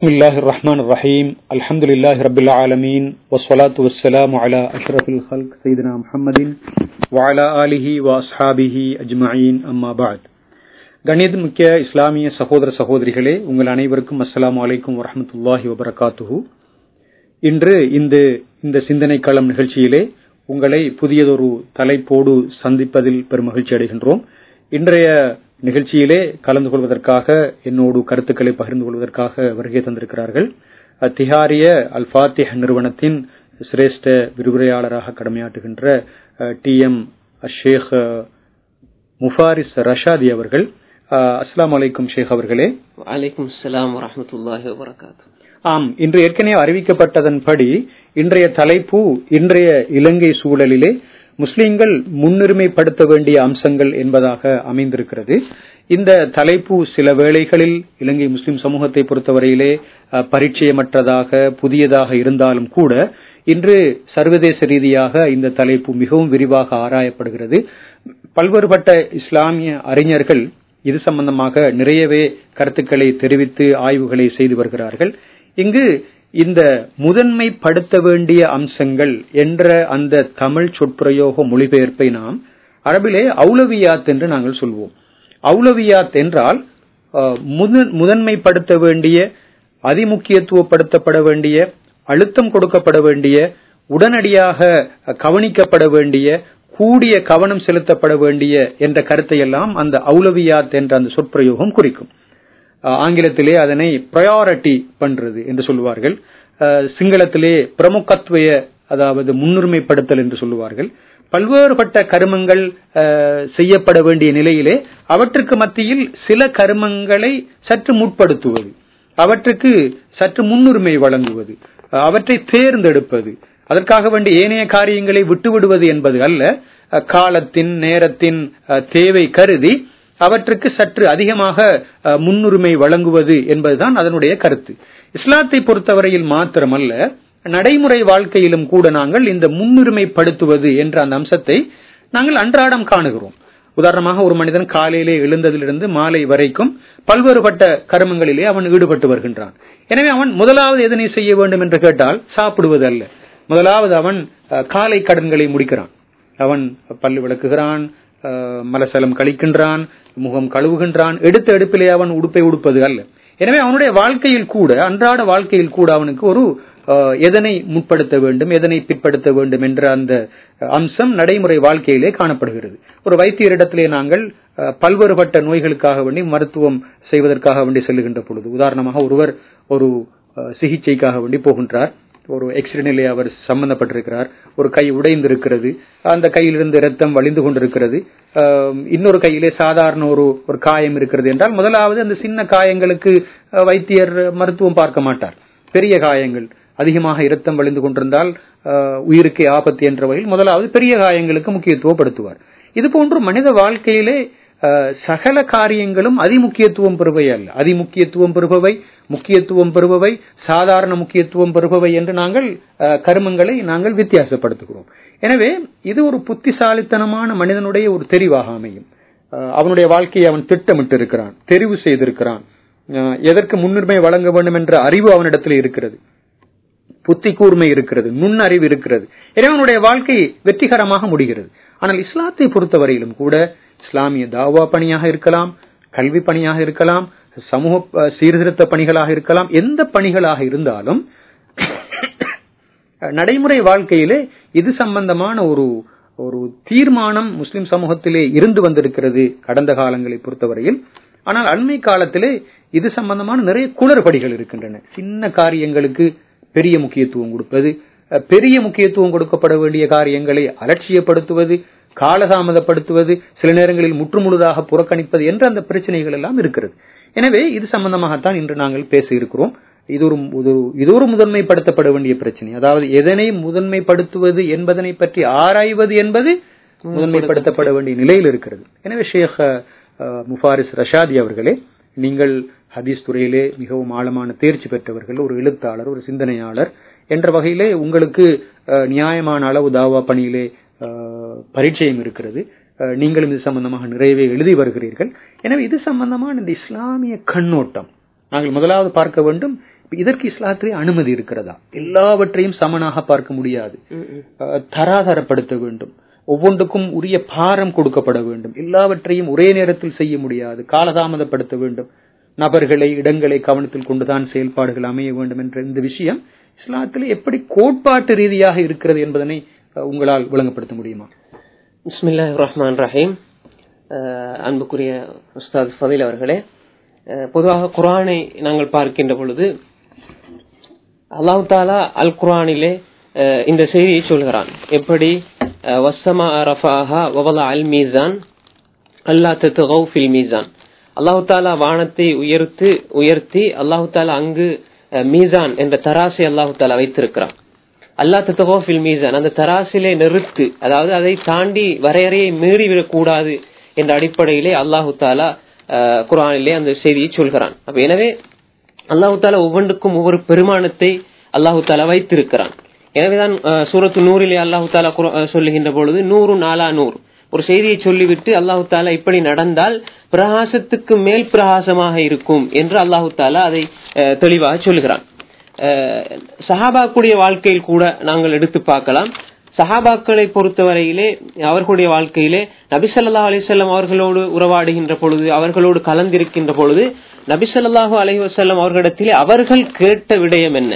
بسم الله الرحمن الرحيم الحمد لله رب العالمين والصلاة والسلام على أشرف الخلق سيدنا محمد وعلى آله وأصحابه أجمعين أما بعد கணிதமிக்க இஸ்லாமிய சகோதர சகோதரிகளே உங்கள் அனைவருக்கும் அஸ்ஸலாமு அலைக்கும் வரஹமத்துல்லாஹி வபரகாத்துஹு இன்று இந்த இந்த சிந்தனை களம் நிகழ்ச்சியிலே உங்களை புதியதொரு தலைப்போடு சந்திப்பதில் பெரும் மகிழ்ச்சி அடைகின்றோம் இன்றைய நிகழ்ச்சியிலே கலந்து கொள்வதற்காக என்னோடு கருத்துக்களை பகிர்ந்து கொள்வதற்காக வருகை தந்திருக்கிறார்கள் திஹாரிய அல் ஃபாத்திஹ் நிறுவனத்தின் சிரேஷ்ட விரிவுரையாளராக கடமையாற்றுகின்ற டி எம் ஷேக் முஃபாரிஸ் ரஷாதி அவர்கள் அஸ்லாம் வலைக்கும் ஷேக் அவர்களே வலைக்கும் அஸ்லாம் வரமத்துல்லாஹி வபரகாத்து ஆம் இன்று ஏற்கனவே அறிவிக்கப்பட்டதன்படி இன்றைய தலைப்பு இன்றைய இலங்கை சூழலிலே முஸ்லிம்கள் முன்னுரிமைப்படுத்த வேண்டிய அம்சங்கள் என்பதாக அமைந்திருக்கிறது இந்த தலைப்பு சில வேளைகளில் இலங்கை முஸ்லிம் சமூகத்தை பொறுத்தவரையிலே பரிச்சயமற்றதாக புதியதாக இருந்தாலும் கூட இன்று சர்வதேச ரீதியாக இந்த தலைப்பு மிகவும் விரிவாக ஆராயப்படுகிறது பல்வேறுபட்ட இஸ்லாமிய அறிஞர்கள் இது சம்பந்தமாக நிறையவே கருத்துக்களை தெரிவித்து ஆய்வுகளை செய்து வருகிறார்கள் இங்கு இந்த முதன்மைப்படுத்த வேண்டிய அம்சங்கள் என்ற அந்த தமிழ் சொற்பிரயோக மொழிபெயர்ப்பை நாம் அரபிலே அவுலவியாத் என்று நாங்கள் சொல்வோம் அவுலவியாத் என்றால் முதன்மைப்படுத்த வேண்டிய அதிமுக்கியத்துவப்படுத்தப்பட வேண்டிய அழுத்தம் கொடுக்கப்பட வேண்டிய உடனடியாக கவனிக்கப்பட வேண்டிய கூடிய கவனம் செலுத்தப்பட வேண்டிய என்ற கருத்தை எல்லாம் அந்த அவுலவியாத் என்ற அந்த சொற்பிரயோகம் குறிக்கும் ஆங்கிலத்திலே அதனை ப்ரையாரிட்டி பண்றது என்று சொல்லுவார்கள் சிங்களத்திலே பிரமுகத்துவய அதாவது முன்னுரிமைப்படுத்தல் என்று சொல்லுவார்கள் பல்வேறுபட்ட கருமங்கள் செய்யப்பட வேண்டிய நிலையிலே அவற்றுக்கு மத்தியில் சில கருமங்களை சற்று முற்படுத்துவது அவற்றுக்கு சற்று முன்னுரிமை வழங்குவது அவற்றை தேர்ந்தெடுப்பது அதற்காக வேண்டிய ஏனைய காரியங்களை விட்டுவிடுவது என்பது அல்ல காலத்தின் நேரத்தின் தேவை கருதி அவற்றுக்கு சற்று அதிகமாக முன்னுரிமை வழங்குவது என்பதுதான் அதனுடைய கருத்து இஸ்லாத்தை பொறுத்தவரையில் மாத்திரமல்ல நடைமுறை வாழ்க்கையிலும் கூட நாங்கள் இந்த முன்னுரிமைப்படுத்துவது என்ற அந்த அம்சத்தை நாங்கள் அன்றாடம் காணுகிறோம் உதாரணமாக ஒரு மனிதன் காலையிலே எழுந்ததிலிருந்து மாலை வரைக்கும் பல்வேறுபட்ட கருமங்களிலே அவன் ஈடுபட்டு வருகின்றான் எனவே அவன் முதலாவது எதனை செய்ய வேண்டும் என்று கேட்டால் சாப்பிடுவது அல்ல முதலாவது அவன் காலை கடன்களை முடிக்கிறான் அவன் பல்லு விளக்குகிறான் மலசலம் கழிக்கின்றான் முகம் கழுவுகின்றான் எடுத்த எடுப்பிலே அவன் உடுப்பை உடுப்பது அல்ல எனவே அவனுடைய வாழ்க்கையில் கூட அன்றாட வாழ்க்கையில் கூட அவனுக்கு ஒரு எதனை முற்படுத்த வேண்டும் எதனை பிற்படுத்த வேண்டும் என்ற அந்த அம்சம் நடைமுறை வாழ்க்கையிலே காணப்படுகிறது ஒரு வைத்தியரிடத்திலே நாங்கள் பல்வேறுபட்ட நோய்களுக்காக வேண்டி மருத்துவம் செய்வதற்காக வேண்டி செல்லுகின்ற பொழுது உதாரணமாக ஒருவர் ஒரு சிகிச்சைக்காக வேண்டி போகின்றார் ஒரு எக்ஸிடென்டிலே அவர் சம்பந்தப்பட்டிருக்கிறார் ஒரு கை உடைந்திருக்கிறது அந்த கையிலிருந்து ரத்தம் வழிந்து கொண்டிருக்கிறது இன்னொரு கையிலே சாதாரண ஒரு ஒரு காயம் இருக்கிறது என்றால் முதலாவது அந்த சின்ன காயங்களுக்கு வைத்தியர் மருத்துவம் பார்க்க மாட்டார் பெரிய காயங்கள் அதிகமாக இரத்தம் வழிந்து கொண்டிருந்தால் உயிருக்கு ஆபத்து என்ற வகையில் முதலாவது பெரிய காயங்களுக்கு முக்கியத்துவப்படுத்துவார் இது போன்று மனித வாழ்க்கையிலே சகல காரியங்களும் அதிமுக்கியத்துவம் பெறுவை அல்ல அதிமுக்கியத்துவம் பெறுபவை முக்கியத்துவம் பெறுபவை சாதாரண முக்கியத்துவம் பெறுபவை என்று நாங்கள் கருமங்களை நாங்கள் வித்தியாசப்படுத்துகிறோம் எனவே இது ஒரு புத்திசாலித்தனமான மனிதனுடைய ஒரு தெரிவாக அமையும் அவனுடைய வாழ்க்கையை அவன் திட்டமிட்டு இருக்கிறான் தெரிவு செய்திருக்கிறான் எதற்கு முன்னுரிமை வழங்க வேண்டும் என்ற அறிவு அவனிடத்தில் இருக்கிறது புத்தி கூர்மை இருக்கிறது நுண்ணறிவு இருக்கிறது எனவே அவனுடைய வாழ்க்கை வெற்றிகரமாக முடிகிறது ஆனால் இஸ்லாத்தை பொறுத்தவரையிலும் கூட இஸ்லாமிய தாவா பணியாக இருக்கலாம் கல்வி பணியாக இருக்கலாம் சமூக சீர்திருத்த பணிகளாக இருக்கலாம் எந்த பணிகளாக இருந்தாலும் நடைமுறை வாழ்க்கையிலே இது சம்பந்தமான ஒரு ஒரு தீர்மானம் முஸ்லிம் சமூகத்திலே இருந்து வந்திருக்கிறது கடந்த காலங்களை பொறுத்தவரையில் ஆனால் அண்மை காலத்திலே இது சம்பந்தமான நிறைய குளறுபடிகள் இருக்கின்றன சின்ன காரியங்களுக்கு பெரிய முக்கியத்துவம் கொடுப்பது பெரிய முக்கியத்துவம் கொடுக்கப்பட வேண்டிய காரியங்களை அலட்சியப்படுத்துவது காலதாமதப்படுத்துவது சில நேரங்களில் முற்றுமுழுதாக புறக்கணிப்பது என்ற அந்த பிரச்சனைகள் எல்லாம் இருக்கிறது எனவே இது சம்பந்தமாகத்தான் இன்று நாங்கள் பேச இருக்கிறோம் இது ஒரு இது ஒரு முதன்மைப்படுத்தப்பட வேண்டிய பிரச்சனை அதாவது எதனை முதன்மைப்படுத்துவது என்பதனை பற்றி ஆராய்வது என்பது முதன்மைப்படுத்தப்பட வேண்டிய நிலையில் இருக்கிறது எனவே ஷேக் முஃபாரிஸ் ரஷாதி அவர்களே நீங்கள் ஹதீஸ் துறையிலே மிகவும் ஆழமான தேர்ச்சி பெற்றவர்கள் ஒரு எழுத்தாளர் ஒரு சிந்தனையாளர் என்ற வகையிலே உங்களுக்கு நியாயமான அளவு தாவா பணியிலே பரிச்சயம் இருக்கிறது நீங்களும் இது சம்பந்தமாக நிறையவே எழுதி வருகிறீர்கள் எனவே இது சம்பந்தமான இந்த இஸ்லாமிய கண்ணோட்டம் நாங்கள் முதலாவது பார்க்க வேண்டும் இதற்கு இஸ்லாத்திலே அனுமதி இருக்கிறதா எல்லாவற்றையும் சமனாக பார்க்க முடியாது ம், ம். அஹ், தராதரப்படுத்த வேண்டும் ஒவ்வொன்றுக்கும் உரிய பாரம் கொடுக்கப்பட வேண்டும் எல்லாவற்றையும் ஒரே நேரத்தில் செய்ய முடியாது காலதாமதப்படுத்த வேண்டும் நபர்களை இடங்களை கவனத்தில் கொண்டுதான் செயல்பாடுகள் அமைய வேண்டும் என்ற இந்த விஷயம் இஸ்லாத்திலே எப்படி கோட்பாட்டு ரீதியாக இருக்கிறது என்பதனை அஹ், உங்களால் விளங்கப்படுத்த முடியுமா பிஸ்மில்லாஹ் ரஹ்மான் ரஹீம் அஹ், அன்புக்குரிய உஸ்தாத் ஃபதில் அவர்களே அஹ், பொதுவாக குர்ஆனை நாங்கள் பார்க்கின்ற பொழுது அல்லாஹ் தாலா அல் குர்ஆனிலே அஹ், இந்த செய்தியை சொல்கிறான் எப்படி அஹ், வஸ்ஸமா ரஃபாஹா வவலா அல் மீசான் அல்லா தத்துகௌ ஃபில் மீசான் அல்லாஹு தாலா வானத்தை உயர்த்து உயர்த்தி அல்லாஹு தாலா அங்கு அஹ், மீசான் என்ற தராசை அல்லாஹு தாலா வைத்திருக்கிறான் அல்லா தத்துகோ ஃபில் மீசான் அந்த தராசிலே நிறுத்து அதாவது அதை தாண்டி வரையறையை மீறிவிடக் கூடாது என்ற அடிப்படையிலே அல்லாஹு தாலா அஹ், குர்ஆனிலே அந்த செய்தியை சொல்கிறான் அப்ப எனவே அல்லாஹு தாலா ஒவ்வொன்றுக்கும் ஒவ்வொரு பெருமானத்தை அல்லாஹு தாலா வைத்திருக்கிறான் எனவேதான் அஹ், சூரத்து நூறிலே அல்லாஹு தாலா குர்- அஹ், சொல்லுகின்ற பொழுது நூறு நாலா நூறு ஒரு செய்தியை சொல்லிவிட்டு அல்லாஹு தாலா இப்படி நடந்தால் பிரகாசத்துக்கு மேல் பிரகாசமாக இருக்கும் என்று அல்லாஹு தாலா அதை அஹ், தெளிவாக சொல்கிறான் அஹ், சஹாபாக்குடைய வாழ்க்கையில் கூட நாங்கள் எடுத்து பார்க்கலாம் சஹாபாக்களை பொறுத்தவரையிலே அவர்களுடைய வாழ்க்கையிலே நபிசல்லாஹு அலிசல்லாம் அவர்களோடு உறவாடுகின்ற பொழுது அவர்களோடு கலந்திருக்கின்ற பொழுது நபிசல்லாஹு அலைஹி வஸல்லம் அவர்களிடத்திலே அவர்கள் கேட்ட விடயம் என்ன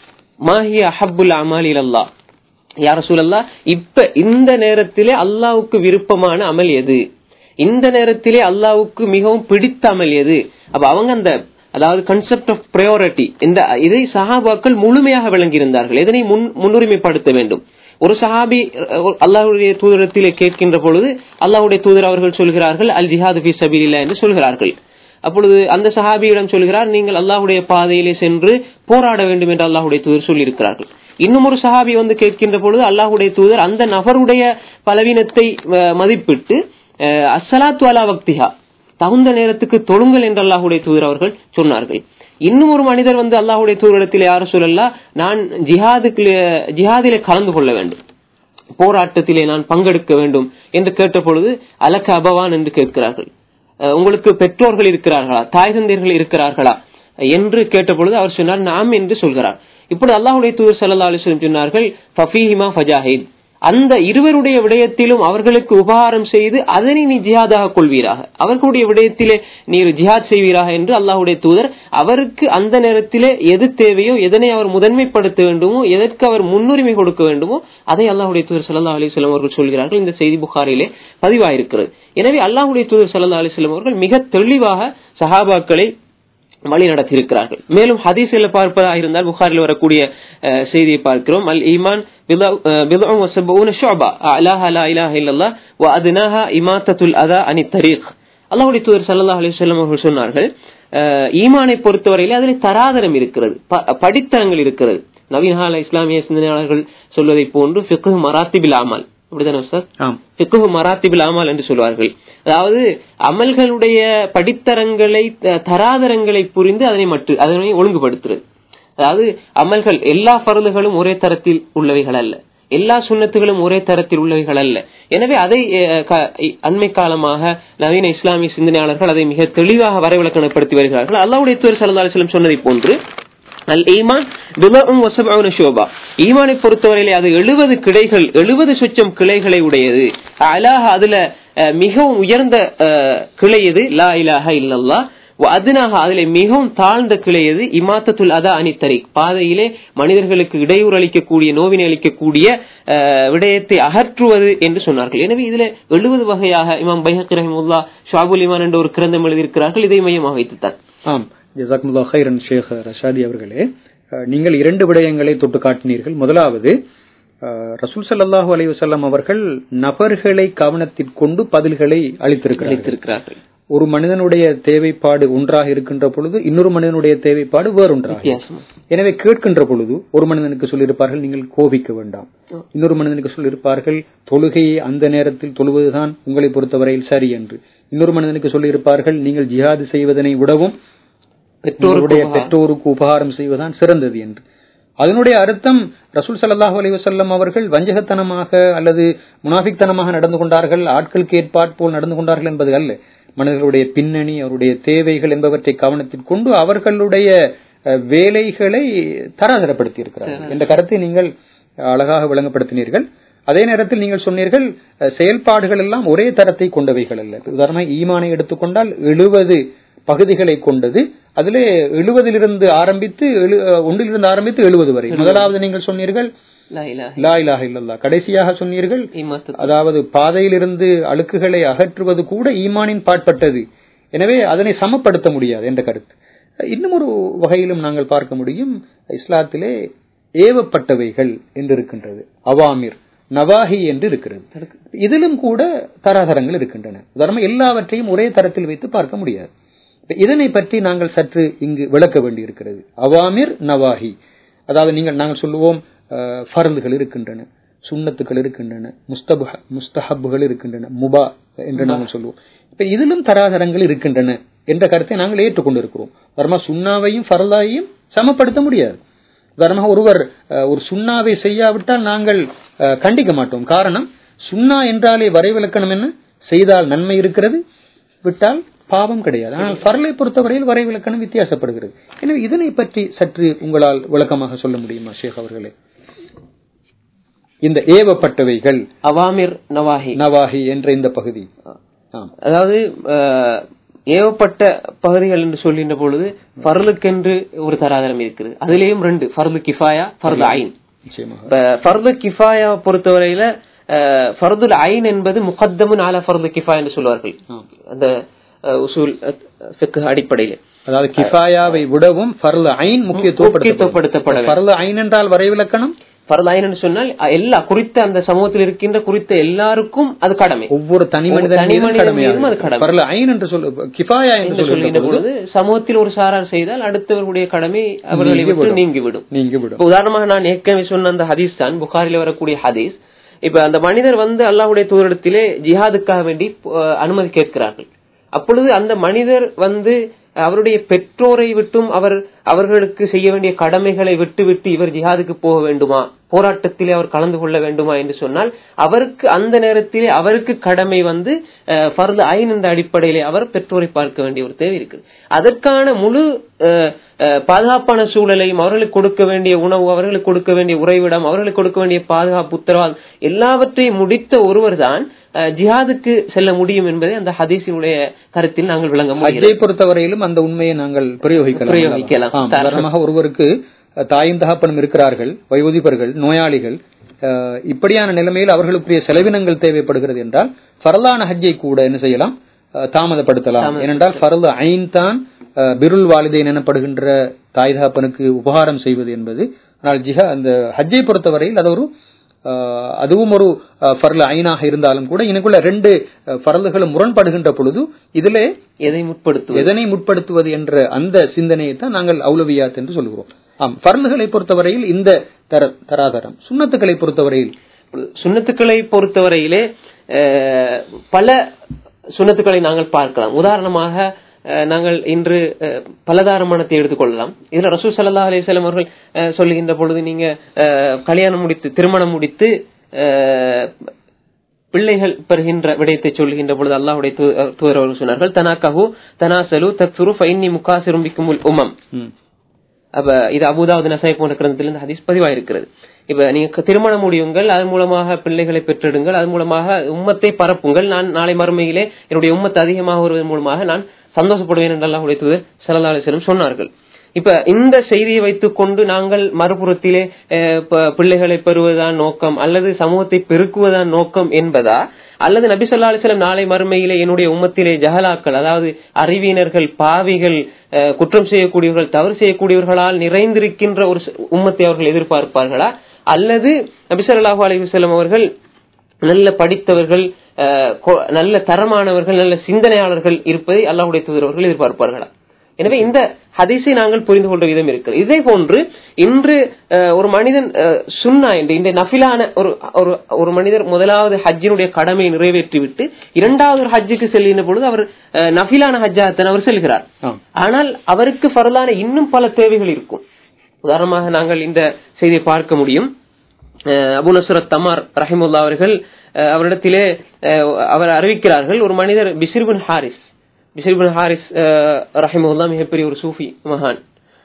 மாஹி அஹப்புல் அமால் அல்லாஹ் யார சூழல்லா இப்ப இந்த நேரத்திலே அல்லாவுக்கு விருப்பமான அமல் எது இந்த நேரத்திலே அல்லாவுக்கு மிகவும் பிடித்த அமல் எது அப்ப அவங்க அந்த அதாவது கன்செப்ட் ஆஃப் ப்ரையாரிட்டி இந்த இதை சஹாபாக்கள் முழுமையாக விளங்கியிருந்தார்கள் எதனை முன் முன்னுரிமைப்படுத்த வேண்டும் ஒரு சஹாபி அஹ், அல்லாஹ்வுடைய தூதரத்திலே கேட்கின்ற பொழுது அல்லாஹ்வுடைய தூதர் அவர்கள் சொல்கிறார்கள் அல் ஜிஹாது ஃபி சபீலில்லா என்று சொல்கிறார்கள் அப்பொழுது அந்த சஹாபியிடம் சொல்கிறார் நீங்கள் அல்லாஹ்வுடைய பாதையிலே சென்று போராட வேண்டும் என்று அல்லாஹ்வுடைய தூதர் சொல்லியிருக்கிறார்கள் இன்னும் ஒரு சஹாபி வந்து கேட்கின்ற பொழுது அல்லாஹ்வுடைய தூதர் அந்த நபருடைய பலவீனத்தை அஹ், மதிப்பிட்டு அஹ், அஸ்ஸலாத்து அலா வக்திஹா தகுந்த நேரத்துக்கு தொழுங்கள் என்று அல்லாஹ்வுடைய தூதர் அவர்கள் சொன்னார்கள் இன்னும் ஒரு மனிதர் வந்து அல்லாஹ்வுடைய தூதரிடத்தில் யாரும் சொல்லலாம் நான் ஜிஹாதுக்கு ஜிஹாதிலே கலந்து கொள்ள வேண்டும் போராட்டத்திலே நான் பங்கெடுக்க வேண்டும் என்று கேட்ட பொழுது அலக்க அபவான் என்று கேட்கிறார்கள் அஹ் உங்களுக்கு பெற்றோர்கள் இருக்கிறார்களா தாய் தந்தையர்கள் இருக்கிறார்களா என்று கேட்ட பொழுது அவர் சொன்னார் நாம் என்று சொல்கிறார் இப்பொழுது அல்லாஹுடைய தூதர் சல்லா அலிஸ்லம் சொன்னார்கள் ஃபஃபீஹிமா ஃபஜாஹித் அந்த இருவருடைய விடயத்திலும் அவர்களுக்கு உபகாரம் செய்து அதனை நீ ஜிஹாதாக கொள்வீராக அவர்களுடைய விடயத்திலே நீர் ஜிஹாத் செய்வீராக என்று அல்லாஹுடைய தூதர் அவருக்கு அந்த நேரத்திலே எது தேவையோ எதனை அவர் முதன்மைப்படுத்த வேண்டுமோ எதற்கு அவர் முன்னுரிமை கொடுக்க வேண்டுமோ அதை அல்லாஹுடைய தூதர் சல்லா அலிஸ்லாம் அவர்கள் சொல்கிறார்கள் இந்த செய்தி புகாரிலே பதிவாயிருக்கிறது எனவே அல்லாஹுடைய தூதர் சல்லா அலிஸ்லாம் அவர்கள் மிக தெளிவாக சஹாபாக்களை வழி நடத்தியிருக்கிறார்கள் மேலும் ஹதீஸில் பார்ப்பதாக இருந்தால் புகாரில் வரக்கூடிய அஹ், செய்தியை பார்க்கிறோம் அல் ஈமான் பிதுஉ வஸபூன ஷுஅபா அலாஹா லா இலாஹ இல்லல்லாஹ் வ அத்னாஹா இமாத்தத்துல் அதா அனி தரீக் அல்லாஹ்வுடைய தூதர் ஸல்லல்லாஹு அலைஹி வஸல்லம் அவர்கள் சொன்னார்கள் அஹ், ஈமானை பொறுத்தவரையிலே அதில் தராதரம் இருக்கிறது ப- படித்தரங்கள் இருக்கிறது நவீனகால இஸ்லாமிய சிந்தனையாளர்கள் சொல்வதை போன்று ஃபிக்ஹ் மராத்திபில் அமல் அப்படிதானே சார் ஆம் ஃபிக்ஹு மராத்திபில் அமல் என்று சொல்வார்கள் அதாவது அமல்களுடைய படித்தரங்களை த- தராதரங்களை புரிந்து அதனை மற்ற அதனை ஒழுங்குபடுத்துறது அதாவது அமல்கள் எல்லா பருதுகளும் ஒரே தரத்தில் உள்ளவைகள் அல்ல எல்லா சுண்ணத்துகளும் ஒரே தரத்தில் உள்ளவைகள் அல்ல எனவே அதை அஹ், க- இ- அண்மை காலமாக நவீன இஸ்லாமிய சிந்தனையாளர்கள் அதை மிக தெளிவாக வரைவிலக்கணப்படுத்தி வருகிறார்கள் அல்லாவுடைய தூர் சல்லா அலிஸ்லம் சொன்னதை போன்று அல் ஈமான் பிதஉன் வசபஉன ஷுபா ஈமானை பொறுத்தவரையிலே அது எழுபது கிளைகள் எழுபது சொச்சம் கிளைகளை உடையது அலாஹ அதுல அஹ், மிகவும் உயர்ந்த அஹ், கிளை எது லா இலாஹ இல்லல்லா அதுனாக அதிலே மிகவும் தாழ்ந்த கிளை எது இமாத்தத்துல் அதா அனித்தரி பாதையிலே மனிதர்களுக்கு இடையூறு அளிக்கக்கூடிய நோவினை அளிக்கக்கூடிய அஹ், விடயத்தை அகற்றுவது என்று சொன்னார்கள் எனவே இதுல எழுபது வகையாக இமாம் பைஹக் ரஹிமுல்லா ஷாபுல் இமான் என்ற ஒரு கிரந்தம் எழுதியிருக்கிறார்கள் இதை மையமாக வைத்துத்தான் ஆம் ஜசாக்முல்லா ஹைரன் ஷேக் ரஷாதி அவர்களே அஹ், நீங்கள் இரண்டு விடயங்களை தொட்டு காட்டினீர்கள் முதலாவது அஹ், ரசூல் ஸல்லல்லாஹு அலைஹி வஸல்லம் அவர்கள் நபர்களை கவனத்திற்கொண்டு பதில்களை அளித்திருக்கிறார்கள் அளித்திருக்கிறார்கள் ஒரு மனிதனுடைய தேவைப்பாடு ஒன்றாக இருக்கின்ற பொழுது இன்னொரு மனிதனுடைய தேவைப்பாடு வேறொன்றாக வித்தியாசம் எனவே கேட்கின்ற பொழுது ஒரு மனிதனுக்கு சொல்லியிருப்பார்கள் நீங்கள் கோபிக்க வேண்டாம் இன்னொரு மனிதனுக்கு சொல்லியிருப்பார்கள் தொழுகையை அந்த நேரத்தில் தொழுவதுதான் உங்களை பொறுத்தவரையில் சரி என்று இன்னொரு மனிதனுக்கு சொல்லியிருப்பார்கள் நீங்கள் ஜிஹாது செய்வதனை விடவும் உங்களுடைய பெற்றோருக்கு உபகாரம் செய்வதுதான் சிறந்தது என்று அதனுடைய அர்த்தம் ரசூல் ஸல்லல்லாஹு அலைஹி வஸல்லம் அவர்கள் வஞ்சகத்தனமாக அல்லது முனாஃபிக்தனமாக நடந்து கொண்டார்கள் ஆட்களுக்கு ஏற்பாட் போல் நடந்து கொண்டார்கள் என்பது அல்ல மனிதர்களுடைய பின்னணி அவருடைய தேவைகள் என்பவற்றை கவனத்தில் கொண்டு அவர்களுடைய அஹ், வேலைகளை தராதரப்படுத்தி இருக்கிறார்கள் என்ற கருத்தை நீங்கள் அழகாக விளங்கப்படுத்தினீர்கள் அதே நேரத்தில் நீங்கள் சொன்னீர்கள் அஹ், செயல்பாடுகள் எல்லாம் ஒரே தரத்தை கொண்டவைகள் அல்ல உதாரணமாக ஈமானை எடுத்துக்கொண்டால் எழுபது பகுதிகளை கொண்டது அதிலே எழுபதிலிருந்து ஆரம்பித்து எழு- அஹ், ஒன்றிலிருந்து ஆரம்பித்து எழுபது வரை முதலாவது நீங்கள் சொன்னீர்கள் லா இலாஹ லா இலாஹ இல்லல்லாஹ் கடைசியாக சொன்னீர்கள் இம்மத்து அதாவது பாதையிலிருந்து அழுக்குகளை அகற்றுவது கூட ஈமானின் பாட்பட்டது எனவே அதனை சமப்படுத்த முடியாது என்ற கருத்து இன்னும் ஒரு வகையிலும் நாங்கள் பார்க்க முடியும் இஸ்லாத்திலே ஏவப்பட்டவைகள் என்று இருக்கின்றது அவாமிர் நவாஹி என்று இருக்கிறது இதிலும் கூட தராதரங்கள் இருக்கின்றன உதாரணமா எல்லாவற்றையும் ஒரே தரத்தில் வைத்து பார்க்க முடியாது இப்ப இதனை பற்றி நாங்கள் சற்று இங்கு விளக்க வேண்டியிருக்கிறது அவாமிர் நவாஹி அதாவது நீங்கள் நாங்கள் சொல்லுவோம் அஹ், ஃபர்துகள் இருக்கின்றன சுன்னத்துகள் இருக்கின்றன முஸ்தப முஸ்தஹப்புகள் இருக்கின்றன முபா என்று நாங்கள் சொல்லுவோம் இப்ப இதிலும் தராதரங்கள் இருக்கின்றன என்ற கருத்தை நாங்கள் ஏற்றுக்கொண்டிருக்கிறோம் தர்மா சுண்ணாவையும் ஃபர்லாவையும் சமப்படுத்த முடியாது உதாரணமாக ஒருவர் அஹ், ஒரு சுண்ணாவை செய்யாவிட்டால் நாங்கள் அஹ், கண்டிக்க மாட்டோம் காரணம் சுண்ணா என்றாலே வரைவிலக்கணம் என்ன செய்தால் நன்மை இருக்கிறது விட்டால் பாவம் கிடையாது ஆனால் ஃபர்லை பொறுத்தவரையில் வரைவிலக்கணம் வித்தியாசப்படுகிறது எனவே இதனை பற்றி சற்று உங்களால் விளக்கமாக சொல்ல முடியுமா ஷேக் அவர்களே இந்த ஏவப்பட்டவைகள் அவாமிர் நவாஹி நவாஹி என்ற இந்த பகுதி ஆம் அதாவது அஹ், ஏவப்பட்ட பகுதிகள் என்று சொல்கின்ற பொழுது ஃபர்லுக்கென்று ஒரு தராதரம் இருக்கிறது அதிலேயும் ரெண்டு ஃபர்லு கிஃபாயா ஃபர்லு ஐன் நிச்சயமாக இப்ப ஃபர்து கிஃபாயா பொறுத்தவரையில அஹ், ஃபர்துல் ஐன் என்பது முகத்தமுன் ஆல ஃபர்து கிஃபாயா என்று சொல்வார்கள் ஆம். அந்த அஹ், உசூல் ஃபிக்ஹ் அடிப்படையில் அதாவது கிஃபாயாவை விடவும் ஃபர்ல ஐன் முக்கியத்துவப்படுத்தப்படும் முக்கியத்துவப்படுத்தப்பட வேண்டும். ஃபர்ல ஐன் என்றால் வரைவிலக்கணம் ஃபர்து ஐன் என்று சொன்னால் அஹ், எல்லா குறித்த அந்த சமூகத்தில் இருக்கின்ற குறித்த எல்லாருக்கும் அது கடமை ஒவ்வொரு தனி ஒவ்வொரு மனிதன் தனி மீதும் மனிதன் கடமையாக மீதும் அது கடமை. ஃபர்ல ஐன் என்று சொல்லு கிஃபாயா என்று என்று சொல்கின்ற சொல்லுகின்ற பொழுது பொழுது சமூகத்தில் ஒரு சாரார் செய்தால் அடுத்தவர்களுடைய கடமை அவர்களை விட்டு நீங்கிவிடும். நீங்கிவிடும் நீங்கி விடும் இப்ப உதாரணமாக நான் ஏற்கனவே சொன்ன அந்த ஹதீஸ் தான் புகாரில வரக்கூடிய ஹதீஸ் இப்ப அந்த மனிதர் வந்து அல்லாஹ்வுடைய தூதரிடத்திலே ஜிஹாதுக்காக வேண்டி அஹ், அனுமதி கேட்கிறார்கள் அப்பொழுது அந்த மனிதர் வந்து அவருடைய பெற்றோரை விட்டும் அவர் அவர்களுக்கு செய்ய வேண்டிய கடமைகளை விட்டு விட்டு இவர் ஜிஹாதுக்கு போக வேண்டுமா போராட்டத்திலே அவர் கலந்து கொள்ள வேண்டுமா என்று சொன்னால் அவருக்கு அந்த நேரத்திலே அவருக்கு கடமை வந்து அஹ், ஃபர்து ஐன் என்ற அடிப்படையிலே அவர் பெற்றோரை பார்க்க வேண்டிய ஒரு தேவை இருக்குது அதற்கான முழு அஹ், அஹ், பாதுகாப்பான சூழலையும் அவர்களுக்கு கொடுக்க வேண்டிய உணவு அவர்களுக்கு கொடுக்க வேண்டிய உறைவிடம் அவர்களுக்கு கொடுக்க வேண்டிய பாதுகாப்பு உத்தரவாதம் எல்லாவற்றையும் முடித்த ஒருவர் தான் ஜிஹாதுக்கு செல்ல முடியும் என்பதை அந்த ஹதீஸினுடைய கருத்தில் நாங்கள் விளங்க முடியும் ஹஜ்ஜை பொறுத்தவரையிலும் அந்த உண்மையை நாங்கள் பிரயோகிக்கலாம் பிரயோகிக்கலாம். ஆம், உதாரணமாக ஒருவருக்கு அஹ், தாயும் தகப்பனும் இருக்கிறார்கள் வயோதிபர்கள் நோயாளிகள் அஹ், இப்படியான நிலைமையில் அவர்களுக்குரிய செலவினங்கள் தேவைப்படுகிறது என்றால் ஃபரலான ஹஜ்ஜை கூட என்ன செய்யலாம் அஹ், தாமதப்படுத்தலாம் ஏனென்றால் ஃபரல் ஐன் தான் அஹ், பிருல் வாலிதைன் எனப்படுகின்ற தாய் தகப்பனுக்கு உபகாரம் செய்வது என்பது ஆனால் ஜிஹா அந்த ஹஜ்ஜை பொறுத்தவரையில் அது ஒரு அஹ், அதுவும் ஒரு அஹ், ஃபர்ல ஐனாக இருந்தாலும் கூட எனக்குள்ள ரெண்டு அஹ், ஃபர்லுகளும் முரண்படுகின்ற பொழுது இதிலே எதை முற்படுத்துவது எதனை முற்படுத்துவது என்ற அந்த சிந்தனையை தான் நாங்கள் அவுலவியாத் என்று சொல்கிறோம் ஆம் ஃபர்லுகளை பொறுத்தவரையில் இந்த தர தராதரம் சுண்ணத்துக்களை பொறுத்தவரையில் சுண்ணத்துக்களை பொறுத்தவரையிலே அஹ், பல சுண்ணத்துக்களை நாங்கள் பார்க்கலாம் உதாரணமாக அஹ், நாங்கள் இன்று அஹ், பலதாரமணத்தை எடுத்துக்கொள்ளலாம் இதுல ரசூ சல்லா அலிஸ்லாம் அவர்கள் அஹ், சொல்லுகின்ற பொழுது நீங்க அஹ், கல்யாணம் முடித்து திருமணம் முடித்து அஹ், பிள்ளைகள் பெறுகின்ற விடயத்தை சொல்லுகின்ற பொழுது அல்லாஹ்வுடைய தூ- தூதர் அவர்கள் சொன்னார்கள் தனாக்கஹு தனாசலு தக்சுரு ஃபைன்னி முகாசிரும் பிக்குமுல் உமம் ம். அப்ப இது அபுதாவுது நசை போன்ற கிரந்தத்திலிருந்து ஹதீஸ் பதிவாயிருக்கிறது இப்ப நீங்க க- திருமணம் முடியுங்கள் அதன் மூலமாக பிள்ளைகளை பெற்றெடுங்கள் அதன் மூலமாக உம்மத்தை பரப்புங்கள் நான் நாளை மறுமையிலே என்னுடைய உம்மத்து அதிகமாக வருவதன் மூலமாக நான் சந்தோஷப்படுவேன் என்று அல்லாஹ்வுடைய தூதர் ஸல்லல்லாஹு அலைஹி வஸல்லம் சொன்னார்கள் இப்ப இந்த செய்தியை வைத்துக் கொண்டு நாங்கள் மறுபுறத்திலே அஹ், ப- பிள்ளைகளை பெறுவதுதான் நோக்கம் அல்லது சமூகத்தை பெருக்குவதுதான் நோக்கம் என்பதா அல்லது நபி ஸல்லல்லாஹு அலைஹி வஸல்லம் நாளை மறுமையிலே என்னுடைய உம்மத்திலே ஜஹலாக்கள் அதாவது அறிவியினர்கள் பாவிகள் அஹ், குற்றம் செய்யக்கூடியவர்கள் தவறு செய்யக்கூடியவர்களால் நிறைந்திருக்கின்ற ஒரு ச- உம்மத்தை அவர்கள் எதிர்பார்ப்பார்களா அல்லது நபி ஸல்லல்லாஹு அலைஹி வஸல்லம் அவர்கள் நல்ல படித்தவர்கள் அஹ், கொ- நல்ல தரமானவர்கள் நல்ல சிந்தனையாளர்கள் இருப்பதை அல்லாஹ்வுடைய தூதர் அவர்கள் எதிர்பார்ப்பார்களா எனவே இந்த ஹதீஸை நாங்கள் புரிந்து கொண்ட விதம் இருக்கிறது இதே போன்று இன்று அஹ், ஒரு மனிதன் அஹ், சுன்னா என்று இந்த நஃபிலான ஒரு ஒரு ஒரு மனிதர் முதலாவது ஹஜ்ஜினுடைய கடமையை நிறைவேற்றிவிட்டு இரண்டாவது ஒரு ஹஜ்ஜுக்கு செல்கின்ற பொழுது அவர் அஹ், நஃபிலான ஹஜ்ஜாத்தன் அவர் செல்கிறார் ஆம். ஆனால் அவருக்கு பரலான இன்னும் பல தேவைகள் இருக்கும் உதாரணமாக நாங்கள் இந்த செய்தியை பார்க்க முடியும் அஹ் அபு நசுரத் தமார் ரஹிமுல்லா அவர்கள் அஹ் அவரிடத்திலே அஹ் அவர் அறிவிக்கிறார்கள் ஒரு மனிதர் பிசிர்பின் ஹாரிஸ் பிசிர்பின் ஹாரிஸ் ரஹிமுல்லா மிகப்பெரிய ஒரு சூஃபி மகான்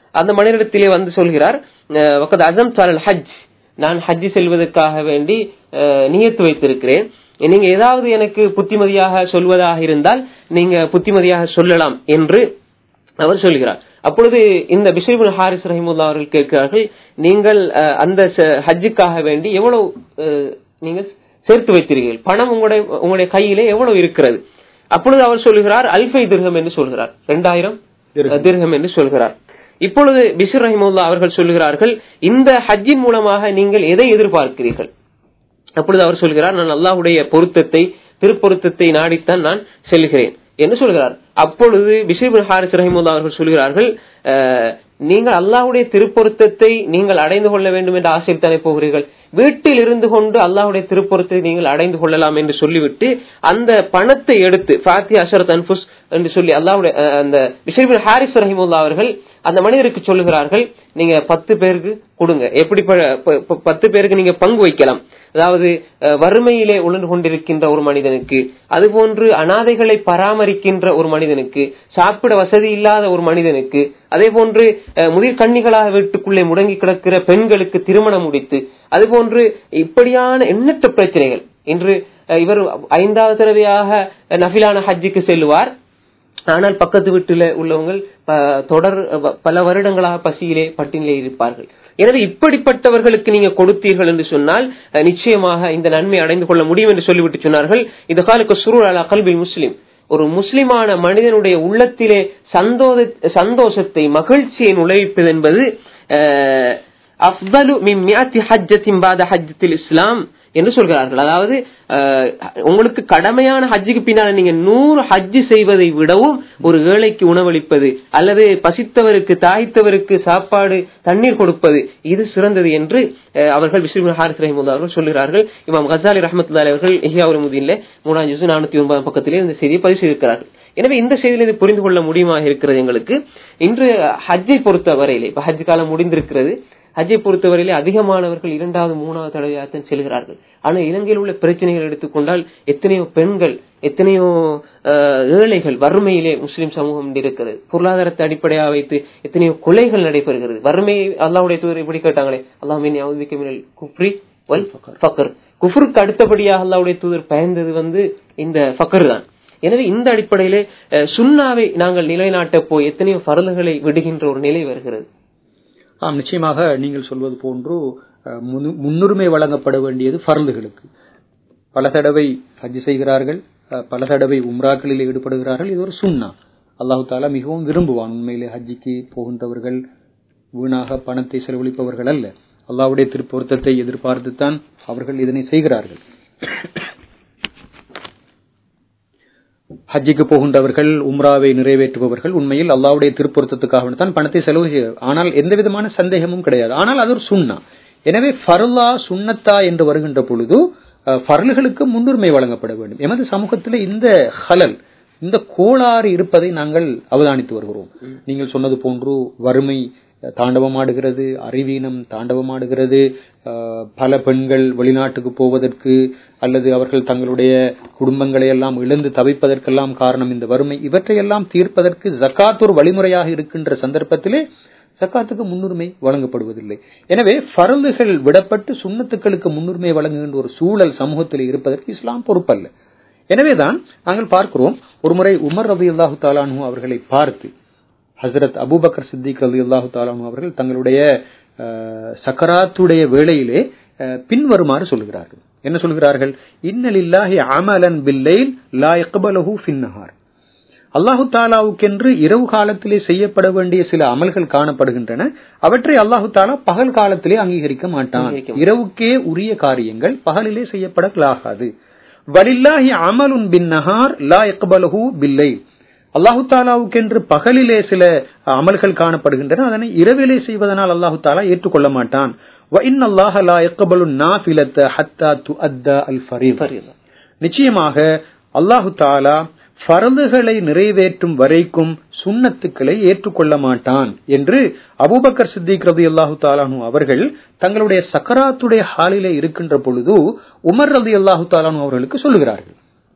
அந்த மனிதத்திலே வந்து சொல்கிறார் அஹ், வக்கத் அசம் சால் ஹஜ் நான் ஹஜ் செல்வதற்காக வேண்டி அஹ், நியத்து வைத்திருக்கிறேன் நீங்க ஏதாவது எனக்கு புத்திமதியாக சொல்வதாக இருந்தால் நீங்க புத்திமதியாக சொல்லலாம் என்று அவர் சொல்கிறார் அப்பொழுது இந்த பிஷரிபுல் ஹாரிஸ் ரஹிமுல்லா அவர்கள் கேட்கிறார்கள் நீங்கள் அஹ், அந்த ச- ஹஜ்ஜுக்காக வேண்டி எவ்வளவு அஹ், நீங்கள் சேர்த்து வைத்தீர்கள் பணம் உங்களுடைய உங்களுடைய கையிலே எவ்வளவு இருக்கிறது அப்பொழுது அவர் சொல்கிறார் அல்ஃபை திர்கம் என்று சொல்கிறார் இரண்டாயிரம் திர்ஹம். திர்கம் என்று சொல்கிறார் இப்பொழுது பிஷர் ரஹிமுல்லா அவர்கள் சொல்கிறார்கள் இந்த ஹஜ்ஜின் மூலமாக நீங்கள் எதை எதிர்பார்க்கிறீர்கள் அப்பொழுது அவர் சொல்கிறார் நான் அல்லாஹ்வுடைய பொருத்தத்தை திருப்பொருத்தத்தை நாடித்தான் நான் செல்கிறேன் என்று சொல்கிறார் அப்பொழுது பிஷிபுல் ஹாரிஸ் ரஹிமுல்லா அவர்கள் சொல்கிறார்கள் அஹ், நீங்கள் அல்லாஹ்வுடைய திருப்பொருத்தத்தை நீங்கள் அடைந்து கொள்ள வேண்டும் என்ற ஆசையில் தானே போகிறீர்கள் வீட்டில் இருந்து கொண்டு அல்லாஹ்வுடைய திருப்பொருத்தத்தை நீங்கள் அடைந்து கொள்ளலாம் என்று சொல்லிவிட்டு அந்த பணத்தை எடுத்து ஃபாத்தி அஷரத் அன்ஃபுஸ் என்று சொல்லி அல்லாஹ்வுடைய அஹ், அந்த பிஷிபுல் ஹாரிஸ் ரஹிமுல்லா அவர்கள் அந்த மனிதருக்கு சொல்லுகிறார்கள் நீங்க பத்து பேருக்கு கொடுங்க எப்படி ப- ப- ப- பத்து பேருக்கு நீங்க பங்கு வைக்கலாம் அதாவது அஹ், வறுமையிலே உழந்து கொண்டிருக்கின்ற ஒரு மனிதனுக்கு அதுபோன்று அனாதைகளை பராமரிக்கின்ற ஒரு மனிதனுக்கு சாப்பிட வசதி இல்லாத ஒரு மனிதனுக்கு அதே போன்று அஹ், முதிர் கன்னிகளாக வீட்டுக்குள்ளே முடங்கி கிடக்கிற பெண்களுக்கு திருமணம் முடித்து அதுபோன்று இப்படியான எண்ணற்ற பிரச்சனைகள் இன்று அஹ், இவர் ஐந்தாவது தடவையாக நஃபிலான ஹஜ்ஜுக்கு செல்லுவார் ஆனால் பக்கத்து வீட்டில் உள்ளவங்க ப- தொடர் ப- பல வருடங்களாக பசியிலே பட்டினிலே இருப்பார்கள் எனவே இப்படிப்பட்டவர்களுக்கு நீங்க கொடுத்தீர்கள் என்று சொன்னால் அஹ், நிச்சயமாக இந்த நன்மை அடைந்து கொள்ள முடியும் என்று சொல்லிவிட்டு சொன்னார்கள் இது காலுக்கு சுருள் அலா கல்பில் முஸ்லிம் ஒரு முஸ்லிமான மனிதனுடைய உள்ளத்திலே சந்தோஷ சந்தோஷத்தை மகிழ்ச்சியை நுழைப்பது என்பது அஹ், அஃதலு மின் மியாத்தி ஹஜ்ஜத்தின் பாத ஹஜ்ஜத்தில் இஸ்லாம் என்று சொல்கிறார்கள் அதாவது அஹ், உங்களுக்கு கடமையான ஹஜ்ஜுக்கு பின்னால நீங்க நூறு ஹஜ்ஜு செய்வதை விடவும் ஒரு ஏழைக்கு உணவளிப்பது அல்லது பசித்தவருக்கு தாய்த்தவருக்கு சாப்பாடு தண்ணீர் கொடுப்பது இது சிறந்தது என்று அஹ், அவர்கள் விஸ்லிம் ஹாரிஸ் ரஹிமுல்லா அவர்கள் சொல்கிறார்கள் இமாம் கசாலி ரஹமத்துல்லா அவர்கள் இஹியாவுல் முதீன்ல மூணாம் ஜூஸ் நானூத்தி ஒன்பதாம் பக்கத்திலே இந்த செய்தியை பதிவு செய்திருக்கிறார்கள் எனவே இந்த செய்தியில இது புரிந்து கொள்ள முடியுமாக இருக்கிறது எங்களுக்கு இன்று ஹஜ்ஜை பொறுத்த வரையிலே இப்ப ஹஜ் காலம் முடிந்திருக்கிறது ஹஜ்ஜை பொறுத்தவரையிலே அதிகமானவர்கள் இரண்டாவது மூணாவது தடவையாகத்தான் செல்கிறார்கள் ஆனா இலங்கையில் உள்ள பிரச்சனைகள் எடுத்துக்கொண்டால் எத்தனையோ பெண்கள் எத்தனையோ அஹ், ஏழைகள் வறுமையிலே முஸ்லிம் சமூகம் இருக்கிறது பொருளாதாரத்தை அடிப்படையாக வைத்து எத்தனையோ கொலைகள் நடைபெறுகிறது வறுமை அல்லாவுடைய தூதர் இப்படி கேட்டாங்களே அல்லாஹ் அவதிக்கமினல் குப்ரி வல் ஃபக்கர் குஃபருக்கு அடுத்தபடியாக அல்லாவுடைய தூதர் பயந்தது வந்து இந்த ஃபக்கர் தான் எனவே இந்த அடிப்படையிலே அஹ், சுன்னாவை நாங்கள் நிலைநாட்ட போய் எத்தனையோ பரலுகளை விடுகின்ற ஒரு நிலை வருகிறது ஆம் நிச்சயமாக நீங்கள் சொல்வது போன்று அஹ், முன்னு- முன்னுரிமை வழங்கப்பட வேண்டியது ஃபர்லுகளுக்கு பல தடவை ஹஜ் செய்கிறார்கள் அஹ், பல தடவை உம்ராக்களில் ஈடுபடுகிறார்கள் இது ஒரு சுன்னா அல்லாஹு தாலா மிகவும் விரும்புவான் உண்மையிலே ஹஜ்ஜிக்கு போகின்றவர்கள் வீணாக பணத்தை செலவழிப்பவர்கள் அல்ல அல்லாஹ்வுடைய திருப்பொருத்தத்தை எதிர்பார்த்துத்தான் அவர்கள் இதனை செய்கிறார்கள் ஹஜ்ஜிக்கு போகின்றவர்கள் உம்ராவை நிறைவேற்றுபவர்கள் உண்மையில் அல்லாஹ்வுடைய திருப்பொருத்தத்துக்காக தான் பணத்தை செலவு செய்ய ஆனால் எந்த விதமான சந்தேகமும் கிடையாது ஆனால் அது ஒரு சுன்னா எனவே ஃபர்லா சுன்னத்தா என்று வருகின்ற பொழுது அஹ், ஃபர்லுகளுக்கு முன்னுரிமை வழங்கப்பட வேண்டும் எமது சமூகத்தில் இந்த ஹலல் இந்த கோளாறு இருப்பதை நாங்கள் அவதானித்து வருகிறோம் நீங்கள் சொன்னது போன்று வறுமை அஹ், தாண்டவமாடுகிறது அறிவீனம் தாண்டவமாடுகிறது அஹ், பல பெண்கள் வெளிநாட்டுக்கு போவதற்கு அல்லது அவர்கள் தங்களுடைய குடும்பங்களை எல்லாம் இழந்து தவிப்பதற்கெல்லாம் காரணம் இந்த வறுமை இவற்றையெல்லாம் தீர்ப்பதற்கு ஜக்காத் ஒரு வழிமுறையாக இருக்கின்ற சந்தர்ப்பத்திலே ஜக்காத்துக்கு முன்னுரிமை வழங்கப்படுவதில்லை எனவே ஃபரலுகள் விடப்பட்டு சுன்னத்துக்களுக்கு முன்னுரிமை வழங்குகின்ற ஒரு சூழல் சமூகத்தில் இருப்பதற்கு இஸ்லாம் பொறுப்பல்ல எனவேதான் நாங்கள் பார்க்கிறோம் ஒருமுறை உமர் ரவி அல்லாஹு தாலானு அவர்களை பார்த்து ஹசரத் அபூபக்கர் சித்திக் ரவி அல்லாஹு தாலானு அவர்கள் தங்களுடைய அஹ், சக்கராத்துடைய வேளையிலே அஹ், பின்வருமாறு சொல்கிறார்கள் என்ன சொல்கிறார்கள் இன்னலில்லாஹி அமலன் பில்லைல் லா யக்பலஹு ஃபின்னஹார் அல்லாஹு தாலாவுக்கென்று இரவு காலத்திலே செய்யப்பட வேண்டிய சில அமல்கள் காணப்படுகின்றன அவற்றை அல்லாஹு தாலா பகல் காலத்திலே அங்கீகரிக்க மாட்டான் அங்கீகரிக்க இரவுக்கே உரிய காரியங்கள் பகலிலே செய்யப்படலாகாது வலில்லாஹி அமலுன் பின் நஹார் லா யக்பலஹு பில்லை அல்லாஹு தாலாவுக்கென்று பகலிலே சில அமல்கள் காணப்படுகின்றன அதனை இரவிலே செய்வதனால் அல்லாஹு தாலா ஏற்றுக்கொள்ள மாட்டான் وَإِنَّ اللَّهَ لَا يَقْبَلُ النَّافِلَةَ حَتَّى تُؤَدَّى الْفَرِيضَةَ ஃபரீதா. நிச்சயமாக அல்லாஹு தாலா ஃபரதுகளை நிறைவேற்றும் வரைக்கும் சுன்னத்துக்களை ஏற்றுக்கொள்ள மாட்டான் என்று அபூபக்கர் சித்திக் ரதி அல்லாஹு தாலானு அவர்கள் தங்களுடைய சக்கராத்துடைய ஹாலிலே இருக்கின்ற பொழுது உமர் ரதி அல்லாஹு தாலானு அவர்களுக்கு சொல்லுகிறார்கள்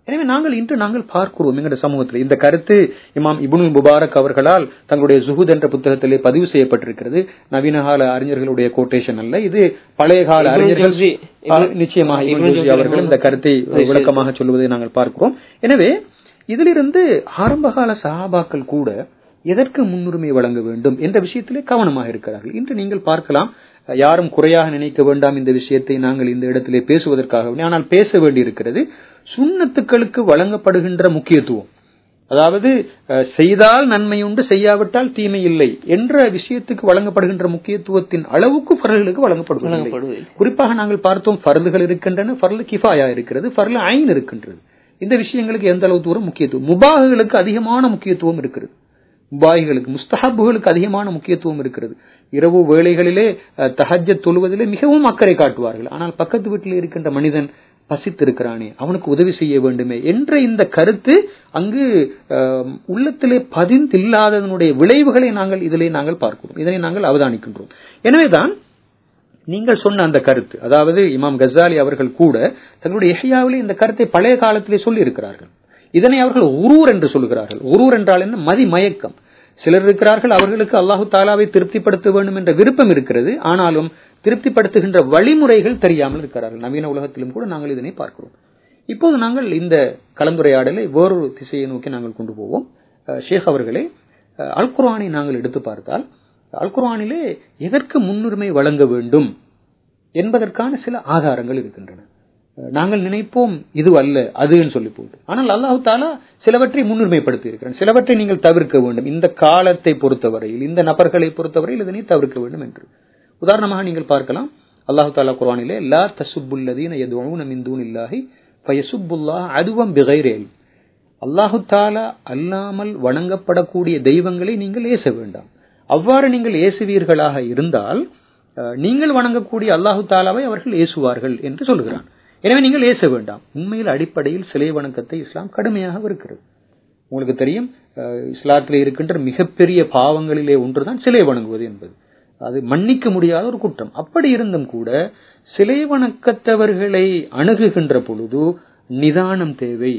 எனவே நாங்கள் இன்று நாங்கள் பார்க்கிறோம் எங்களுடைய சமூகத்தில் இந்த கருத்து இமாம் இப்னுல் முபாரக் அவர்களால் தங்களுடைய ஜுஹுத் என்ற புத்தகத்திலே பதிவு செய்யப்பட்டிருக்கிறது நவீன கால அறிஞர்களுடைய கோட்டேஷன் அல்ல இது பழைய கால இப்னுல் அறிஞர்கள் ஜௌசி, ஆ, நிச்சயமாக இப்னுல் இப்னுல் ஜௌசி ஜௌசி அவர்கள் இந்த கருத்தை விளக்கமாக சொல்வதை நாங்கள் பார்க்கிறோம் எனவே இதிலிருந்து ஆரம்பகால சஹாபாக்கள் கூட எதற்கு முன்னுரிமை வழங்க வேண்டும் என்ற விஷயத்திலே கவனமாக இருக்கிறார்கள் இன்று நீங்கள் பார்க்கலாம் யாரும் குறையாக நினைக்க வேண்டாம் இந்த விஷயத்தை நாங்கள் இந்த இடத்திலே பேசுவதற்காக ஆனால் பேச வேண்டியிருக்கிறது சுன்னத்துக்களுக்கு வழங்கப்படுகின்ற முக்கியத்துவம் அதாவது அஹ், செய்தால் நன்மை உண்டு செய்யாவிட்டால் தீமை இல்லை என்ற விஷயத்துக்கு வழங்கப்படுகின்ற முக்கியத்துவத்தின் அளவுக்கு ஃபர்களுக்கு வழங்கப்படுவதில்லை வழங்கப்படுவதில்லை. குறிப்பாக நாங்கள் பார்த்தோம் ஃபர்துகள் இருக்கின்றன ஃபர்ல கிஃபாயா இருக்கிறது ஃபர்ல ஐன் இருக்கின்றது இந்த விஷயங்களுக்கு எந்த அளவு தூரம் முக்கியத்துவம் முபாகுகளுக்கு அதிகமான முக்கியத்துவம் இருக்கிறது முபாய்களுக்கு முஸ்தஹப்புகளுக்கு அதிகமான முக்கியத்துவம் இருக்கிறது இரவு வேளைகளிலே அஹ், தஹஜ்ஜத் தொழுவதிலே மிகவும் அக்கறை காட்டுவார்கள் ஆனால் பக்கத்து வீட்டில் இருக்கின்ற மனிதன் பசித்திருக்கிறானே அவனுக்கு உதவி செய்ய வேண்டுமே என்ற இந்த கருத்து அங்கு அஹ், உள்ளத்திலே பதிந்தில்லாததனுடைய விளைவுகளை நாங்கள் இதிலே நாங்கள் பார்க்கிறோம் இதனை நாங்கள் அவதானிக்கின்றோம் எனவேதான் நீங்கள் சொன்ன அந்த கருத்து அதாவது இமாம் கசாலி அவர்கள் கூட தங்களுடைய எஹ்யாவிலே இந்த கருத்தை பழைய காலத்திலே சொல்லி இருக்கிறார்கள் இதனை அவர்கள் உரூர் என்று சொல்கிறார்கள் உரூர் என்றால் என்ன மதி மயக்கம் சிலர் இருக்கிறார்கள் அவர்களுக்கு அல்லாஹு தாலாவை திருப்திப்படுத்த வேண்டும் என்ற விருப்பம் இருக்கிறது ஆனாலும் திருப்திப்படுத்துகின்ற வழிமுறைகள் தெரியாமல் இருக்கிறார்கள் நவீன உலகத்திலும் கூட நாங்கள் இதனை பார்க்கிறோம் இப்போது நாங்கள் இந்த கலந்துரையாடலை வேறொரு திசையை நோக்கி நாங்கள் கொண்டு போவோம் அஹ், ஷேக் அவர்களே அஹ், அல் குர்ஆனை நாங்கள் எடுத்து பார்த்தால் அல் குர்ஆனிலே எதற்கு முன்னுரிமை வழங்க வேண்டும் என்பதற்கான சில ஆதாரங்கள் இருக்கின்றன அஹ், நாங்கள் நினைப்போம் இது அல்ல அதுன்னு சொல்லி போட்டு ஆனால் அல்லாஹு தாலா சிலவற்றை முன்னுரிமைப்படுத்தி இருக்கிறான் சிலவற்றை நீங்கள் தவிர்க்க வேண்டும் இந்த காலத்தை பொறுத்தவரையில் இந்த நபர்களை பொறுத்தவரையில் இதனை தவிர்க்க வேண்டும் என்று உதாரணமாக நீங்கள் பார்க்கலாம் அல்லாஹு தாலா குர்ஆனிலே லா தசுப்புல்லதீன யதுஊன மின் தூனில்லாஹி ஃபயசுப்புல்லாஹ் அதுவம் பிகைரி இல்ம் அல்லாஹு தாலா அல்லாமல் வணங்கப்படக்கூடிய தெய்வங்களை நீங்கள் ஏச வேண்டாம் அவ்வாறு நீங்கள் ஏசுவீர்களாக இருந்தால் அஹ், நீங்கள் வணங்கக்கூடிய அல்லாஹு தாலாவை அவர்கள் ஏசுவார்கள் என்று சொல்கிறான் எனவே நீங்கள் ஏச வேண்டாம் உண்மையில் அடிப்படையில் சிலை வணக்கத்தை இஸ்லாம் கடுமையாக வெறுக்கிறது உங்களுக்கு தெரியும் அஹ், இஸ்லாத்திலே இருக்கின்ற மிகப்பெரிய பாவங்களிலே ஒன்றுதான் சிலை வணங்குவது என்பது அது மன்னிக்க முடியாத ஒரு குற்றம் அப்படி இருந்தும் கூட சிலை வணக்கத்தவர்களை அணுகுகின்ற பொழுது நிதானம் தேவை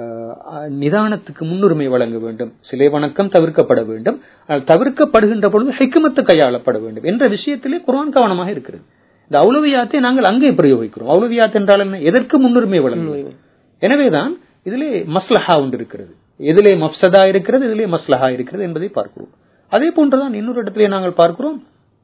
அஹ், நிதானத்துக்கு முன்னுரிமை வழங்க வேண்டும் சிலை வணக்கம் தவிர்க்கப்பட வேண்டும் ஆனால் தவிர்க்கப்படுகின்ற பொழுது ஹெக்குமத்து கையாளப்பட வேண்டும் என்ற விஷயத்திலே குர்ஆன் கவனமாக இருக்கிறது இந்த அவுலவியாத்தை நாங்கள் அங்கே பிரயோகிக்கிறோம் அவுலவியாத் என்றால் என்ன எதற்கு முன்னுரிமை வழங்குவது எனவேதான் இதிலே மஸ்லஹா ஒன்று இருக்கிறது எதிலே மப்சதா இருக்கிறது இதிலே மஸ்லஹா இருக்கிறது என்பதை பார்க்கிறோம் அதே போன்றுதான் இன்னொரு இடத்திலே நாங்கள் பார்க்கிறோம்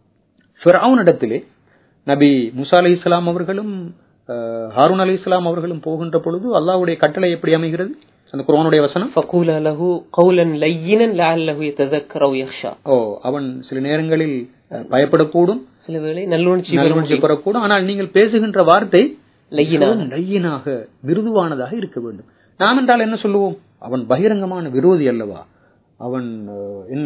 ஃபிரௌன் இடத்திலே நபி முசா அலி இஸ்லாம் அவர்களும் அஹ், ஹாரூன் அலி இஸ்லாம் அவர்களும் போகின்ற பொழுது அல்லாஹ்வுடைய கட்டளை எப்படி அமைகிறது அந்த குர்ஆனுடைய வசனம் فقولا له قولا لينا لعله يتذكر او يخشى ஓ அவன் சில நேரங்களில் அஹ், பயப்படக்கூடும் சில வேளை நல்லுணர்ச்சி நல்லுணர்ச்சி பெறக்கூடும் ஆனால் நீங்கள் பேசுகின்ற வார்த்தை லையினாக. மிகவும் லையினாக மிருதுவானதாக இருக்க வேண்டும் நாம் என்றால் என்ன சொல்லுவோம் அவன் பகிரங்கமான விரோதி அல்லவா அவன் அஹ், என்ன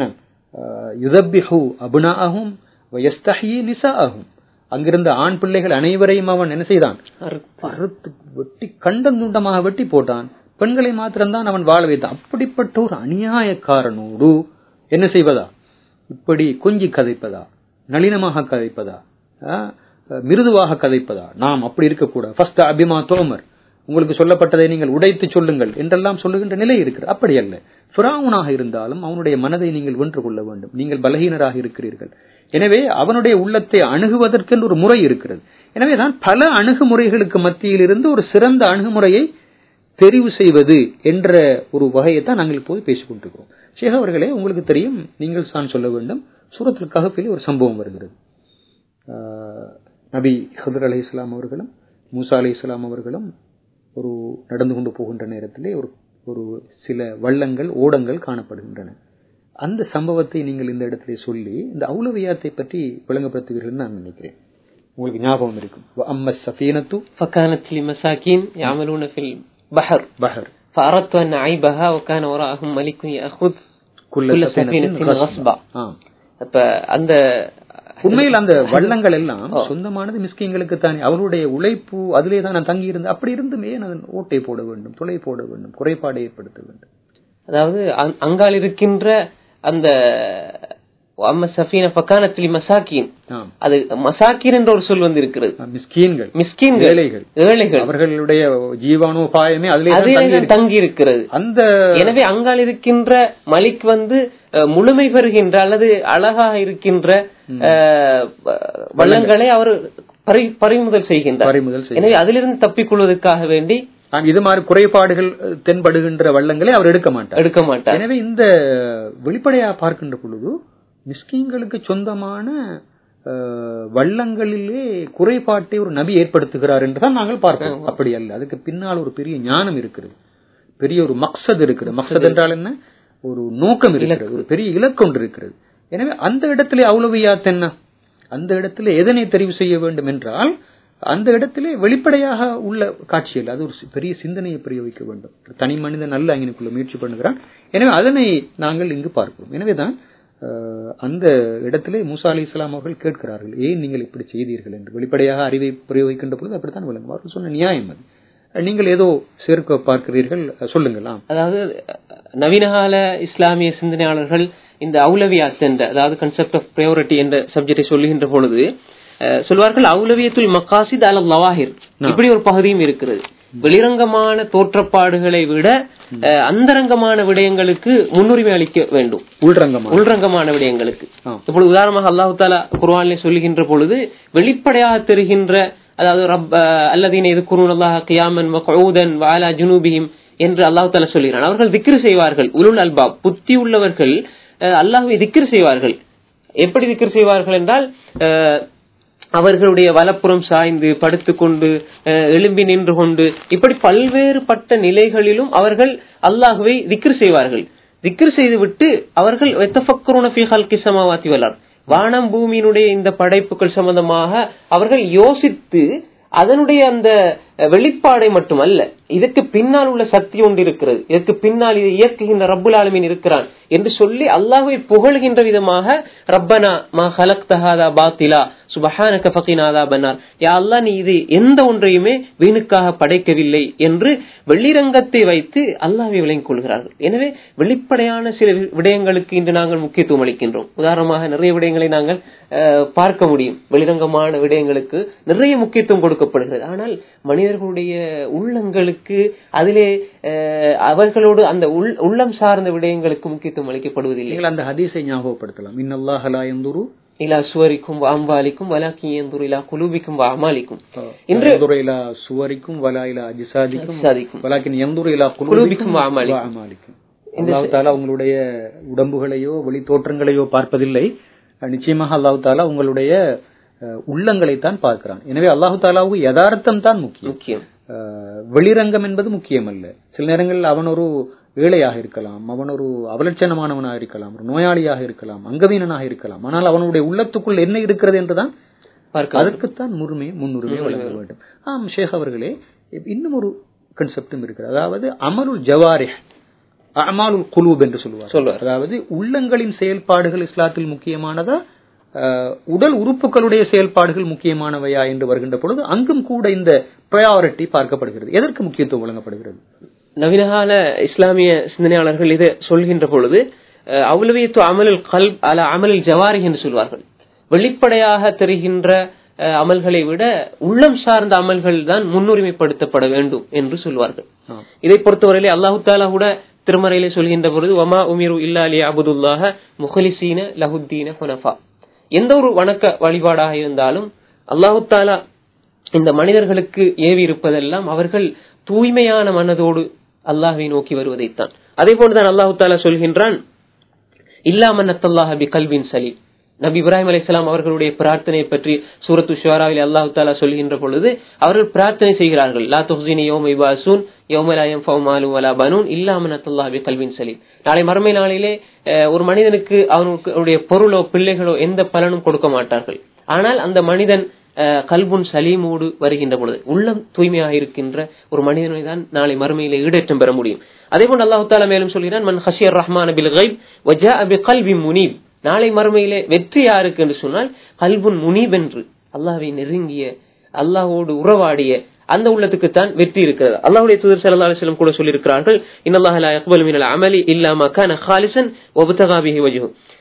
யுதப்பிஹு அபுனாகும் வயஸ்தஹி நிசாஅஹும் அங்கிருந்த ஆண் பிள்ளைகள் அனைவரையும் அவன் என்ன செய்தான் அறுத்து வெட்டி கண்டம் துண்டமாக வெட்டி போட்டான் பெண்களை மாத்திரம்தான் அவன் வாழ வைத்தான் அப்படிப்பட்ட ஒரு அநியாயக்காரனோடு என்ன செய்வதா இப்படி கொஞ்சி கதைப்பதா நளினமாக கதைப்பதா ஆ, மிருதுவாக கதைப்பதா நாம் அப்படி இருக்கக்கூடாது ஃபர்ஸ்ட் அபிமா தோமர் உங்களுக்கு சொல்லப்பட்டதை நீங்கள் உடைத்து சொல்லுங்கள் என்றெல்லாம் சொல்லுகின்ற நிலை இருக்கிறது அப்படி அல்ல ஃபிராவுனாக இருந்தாலும் அவனுடைய மனதை நீங்கள் வென்று கொள்ள வேண்டும் நீங்கள் பலகீனராக இருக்கிறீர்கள் எனவே அவனுடைய உள்ளத்தை அணுகுவதற்கென்று ஒரு முறை இருக்கிறது எனவேதான் பல அணுகுமுறைகளுக்கு மத்தியில் இருந்து ஒரு சிறந்த அணுகுமுறையை தெரிவு செய்வது என்ற ஒரு வகையை தான் நாங்கள் இப்போது பேசிக் கொண்டிருக்கிறோம் ஷேக் அவர்களே உங்களுக்கு தெரியும் நீங்கள் தான் சொல்ல வேண்டும் சூரத்துல் கஹஃபிலே ஒரு சம்பவம் வருகிறது ஆஹ், நபி ஹதர் அலி இஸ்லாம் அவர்களும் மூசா அலி இஸ்லாம் அவர்களும் ஒரு நடந்து கொண்டு போகின்ற நேரத்திலே ஒரு ஒரு சில வள்ளங்கள் ஓடங்கள் காணப்படுகின்றன அந்த சம்பவத்தை நீங்கள் இந்த இடத்திலே சொல்லி இந்த அவுலவியாத்தை பற்றி விளங்கப்படுத்துவீர்கள் நான் நினைக்கிறேன் உங்களுக்கு ஞாபகம் இருக்கும் அம்ம சஃபீனத்து فكانت لمساكين يعملون في البحر பஹர் فأردت أن أعيبها وكان وراءهم ملك يأخذ குல்ல குல்ல சஃபீனத்தின் சஃபீனத்தின் கஸ்பா. கஸ்பா. ஆ. அப்ப அந்த உண்மையில் அந்த வள்ளங்கள் எல்லாம் சொந்தமானது மிஸ்கிங்களுக்கு தானே அவருடைய உழைப்பு அதிலே தான் நான் தங்கி இருந்து அப்படி இருந்துமே நான் ஓட்டை போட வேண்டும் துளை போட வேண்டும் குறைபாடை ஏற்படுத்த வேண்டும் அதாவது அங்- அங்கால் இருக்கின்ற அந்த அம்ம சஃபீன ஃபகானத்தில் மசாக்கின் ஆம். அது மசாக்கின் என்ற ஒரு சொல் வந்து இருக்கிறது மிஸ்கீன்கள் மிஸ்கின்கள் ஏழைகள். ஏழைகள் அவர்களுடைய ஜீவானோபாயமே அதிலே தான் அதிலே தங்கி தான் இருக்கு. தங்கி இருக்கிறது அந்த எனவே அங்கால் இருக்கின்ற மலிக் வந்து அஹ், முழுமை பெறுகின்ற அல்லது அழகாக இருக்கின்ற அஹ், வள்ளங்களை அவர் பறி- பறிமுதல் செய்கின்றார் பறிமுதல் செய்ய எனவே அதிலிருந்து தப்பிக்கொள்வதற்காக வேண்டி ஆம், இது மாதிரி குறைபாடுகள் அஹ், தென்படுகின்ற வள்ளங்களை அவர் எடுக்க மாட்டார் எடுக்க மாட்டார் எனவே இந்த வெளிப்படையா பார்க்கின்ற பொழுது மிஸ்கீன்களுக்கு சொந்தமான அஹ், வள்ளங்களிலே குறைபாட்டை ஒரு நபி ஏற்படுத்துகிறார் என்றுதான் நாங்கள் பார்க்கிறோம் அப்படி அல்ல அதுக்கு பின்னால் ஒரு பெரிய ஞானம் இருக்கிறது பெரிய ஒரு மக்சத் இருக்கிறது மக்சத் என்றால் என்ன ஒரு நோக்கம் இருக்கிறது ஒரு பெரிய இலக்கு ஒன்று இருக்கிறது எனவே அந்த இடத்திலே அவுலவியாத் என்ன அந்த இடத்திலே எதனை தெரிவு செய்ய வேண்டும் என்றால் அந்த இடத்திலே வெளிப்படையாக உள்ள காட்சியில் அது ஒரு சி- பெரிய சிந்தனையை புரிய வைக்க வேண்டும் ஒரு தனி மனிதன் நல்ல அங்கினுக்குள்ள முயற்சி பண்ணுகிறான் எனவே அதனை நாங்கள் இங்கு பார்க்கிறோம் எனவேதான் அஹ், அந்த இடத்திலே மூசா அலி இஸ்லாம் அவர்கள் கேட்கிறார்கள் ஏன் நீங்கள் இப்படி செய்தீர்கள் என்று வெளிப்படையாக அறிவை பிரயோகிக்கின்ற பொழுது அப்படித்தான் விளங்கும் அவர்கள் சொன்ன நியாயம் அது நீங்கள் ஏதோ சேர்க்க பார்க்கிறீர்கள் சொல்லுங்கள் ஆம் அதாவது அஹ், நவீனகால இஸ்லாமிய சிந்தனையாளர்கள் இந்த அவுலவியாத் என்ற அதாவது கன்செப்ட் ஆஃப் பிரையாரிட்டி என்ற சப்ஜெக்டை சொல்லுகின்ற பொழுது அஹ், சொல்வார்கள் அவுலவியத்துல் மக்காசித் அல லவாஹிர் இப்படி ஒரு பகுதியும் இருக்கிறது வெளிரங்கமான தோற்றப்பாடுகளை விட அஹ், அந்தரங்கமான விடயங்களுக்கு முன்னுரிமை அளிக்க வேண்டும் உள்ரங்கமா உள்ரங்கமான விடயங்களுக்கு ஆ. இப்பொழுது உதாரணமாக அல்லாஹு தாலா குர்ஆனிலே சொல்லுகின்ற பொழுது வெளிப்படையாக தெரிகின்ற அதாவது ரப் அல்லதீன இது குருனல்லாஹ கியாமன் வகூதன் வாலா ஜுனூபிஹிம் என்று அல்லாஹு தாலா சொல்கிறான் அவர்கள் திக்ரு செய்வார்கள் உலுல் அல்பாப் புத்தி உள்ளவர்கள் அஹ், அல்லாஹ்வை திக்ரு செய்வார்கள் எப்படி திக்ரு செய்வார்கள் என்றால் அஹ், அவர்களுடைய வலப்புறம் சாய்ந்து படுத்துக்கொண்டு அஹ், எழும்பி நின்று கொண்டு இப்படி பல்வேறுபட்ட நிலைகளிலும் அவர்கள் அல்லாஹுவை திக்ரு செய்வார்கள் திக்ரு செய்துவிட்டு அவர்கள் வெத்தஃபக்குருன ஃபீ ஹல்கி ஸமாவாத்தி வல் அர்த். வானம் பூமியினுடைய இந்த படைப்புகள் சம்பந்தமாக அவர்கள் யோசித்து அதனுடைய அந்த அஹ், வெளிப்பாடை மட்டுமல்ல இதற்கு பின்னால் உள்ள சக்தி ஒன்று இருக்கிறது இதற்கு பின்னால் இதை இயக்குகின்ற ரப்புல் ஆலமீன் இருக்கிறான் என்று சொல்லி அல்லாஹ்வை புகழ்கின்ற விதமாக ரப்பனா மா ஹலக் தஹாதா பாத்திலா சுபஹானக ஃபகினாதா பன்னார் யா அல்லாஹ் நீ இது எந்த ஒன்றையுமே வீணுக்காக படைக்கவில்லை என்று வெளிரங்கத்தை வைத்து அல்லாஹ்வை விளங்கிக் கொள்கிறார்கள் எனவே வெளிப்படையான சில வி- விடயங்களுக்கு இன்று நாங்கள் முக்கியத்துவம் அளிக்கின்றோம் உதாரணமாக நிறைய விடயங்களை நாங்கள் அஹ், பார்க்க முடியும் வெளிரங்கமான விடயங்களுக்கு நிறைய முக்கியத்துவம் கொடுக்கப்படுகிறது ஆனால் மனிதர்களுடைய உள்ளங்களுக்கு அதிலே அஹ், அவர்களோடு அந்த உள்- உள்ளம் சார்ந்த விடயங்களுக்கு முக்கியத்துவம் அளிக்கப்படுவதில்லை நீங்கள் அந்த ஹதீஸை ஞாபகப்படுத்தலாம் இன்னல்லாஹ் லா யந்துரு இலா சுவரிக்கும் வாம்பாலிக்கும் வலாக்கி எந்தூர் இலா குலூபிக்கும் அமாலிக்கும் இன்று யந்துரு இலா சுவரிக்கும் வலா இலா அஜ்சாதிக்கும் சாதிக்கும் வலாக்கின் யந்துரு இலா குலூபிக்கும் குலூபிக்கும் வ அமாலிக்கும். வ அமாலிக்கும் அல்லாஹ் தாலா உங்களுடைய உடம்புகளையோ வெளி தோற்றங்களையோ பார்ப்பதில்லை அஹ் நிச்சயமாக அல்லாஹ் தாலா உங்களுடைய அஹ், உள்ளங்களைத்தான் பார்க்கிறான் எனவே அல்லாஹு தாலாவுக்கு யதார்த்தம் தான் முக்கியம் முக்கியம் அஹ், வெளிரங்கம் என்பது முக்கியம் அல்ல சில நேரங்களில் அவன் ஒரு ஏழையாக இருக்கலாம் அவன் ஒரு அவலட்சணமானவனாக இருக்கலாம் ஒரு நோயாளியாக இருக்கலாம் அங்கவீனனாக இருக்கலாம் ஆனால் அவனுடைய உள்ளத்துக்குள் என்ன இருக்கிறது என்றுதான் பார்க்க அதற்குத்தான் முன்னுரிமை முன்னுரிமை வழங்க வேண்டும் ஆம் ஷேக் அவர்களே இன்னும் ஒரு கன்செப்டும் இருக்கிறது அதாவது அமலுல் ஜவாரிஹ் அமாலுல் குலூப் என்று சொல்லுவார் சொல்லுவார். அதாவது உள்ளங்களின் செயல்பாடுகள் இஸ்லாத்தில் முக்கியமானதா அஹ், உடல் உறுப்புகளுடைய செயல்பாடுகள் முக்கியமானவையா என்று வருகின்ற பொழுது அங்கும் கூட இந்த ப்ரையாரிட்டி பார்க்கப்படுகிறது எதற்கு முக்கியத்துவம் வழங்கப்படுகிறது நவீனகால இஸ்லாமிய சிந்தனையாளர்கள் இதை சொல்கின்ற பொழுது அஹ், அவ்வளவியத்து அமலில் கல் அல அமலில் ஜவாரி என்று சொல்வார்கள் வெளிப்படையாக தெரிகின்ற அஹ், அமல்களை விட உள்ளம் சார்ந்த அமல்கள் தான் முன்னுரிமைப்படுத்தப்பட வேண்டும் என்று சொல்வார்கள் ஆம். இதை பொறுத்தவரையிலே அல்லாஹு தாலா கூட திருமறையிலே சொல்கின்ற பொழுது வமா உமிரு இல்லா அலி அபுதுல்லாஹ முஹலிசீன லஹுத்தீன ஹுனஃபா எந்த ஒரு வணக்க வழிபாடாக இருந்தாலும் அல்லாஹு தாலா இந்த மனிதர்களுக்கு ஏவி இருப்பதெல்லாம் அவர்கள் தூய்மையான மனதோடு அல்லாஹ்வை நோக்கி வருவதைத்தான் அதே போன்றுதான் அல்லாஹு தாலா சொல்கின்றான் இல்லாமன்னத்தல்லாஹ பி கல்வின் சலி நபி இப்ராஹிம் அலைஹிஸ்ஸலாம் அவர்களுடைய பிரார்த்தனை பற்றி சூரத்து ஷுவராவில் அல்லாஹு தாலா சொல்கின்ற பொழுது அவர்கள் பிரார்த்தனை செய்கிறார்கள் லா துஹ்சினி யௌம இபாசூன் யௌம லா யன்ஃபவு மாலும் வலா பனூன் இல்லாமன்னத்தல்லாஹ பி கல்வின் சலி நாளை மறுமை நாளிலே அஹ், ஒரு மனிதனுக்கு அவனுடைய பொருளோ பிள்ளைகளோ எந்த பலனும் கொடுக்க மாட்டார்கள் ஆனால் அந்த மனிதன் அஹ், கல்புன் சலீமோடு வருகின்ற பொழுது உள்ளம் தூய்மையாக இருக்கின்ற ஒரு மனிதனை தான் நாளை மறுமையிலே ஈடேற்றம் பெற முடியும் அதே போன்று அல்லாஹு தாலா மேலும் சொல்கிறான் மன் ஹஷியர் ரஹ்மான் பில் கைப் வஜா பி கல்வி முனீப் நாளை மறுமையிலே வெற்றி யாருக்கு என்று சொன்னால் கல்புன் முனீப் என்று அல்லாஹ்வை நெருங்கிய அல்லாஹ்வோடு உறவாடிய அந்த உள்ளத்துக்கு தான் வெற்றி இருக்கிறது அல்லாஹ்வுடைய தூதர் ஸல்லல்லாஹு அலைஹி வஸல்லம் கூட சொல்லியிருக்கிறார்கள் இன்னல்லாஹ லா யக்பலு மினல் அமலி இல்லா மா கான ஹாலிசன் வபதகா பிஹி வஜ்ஹு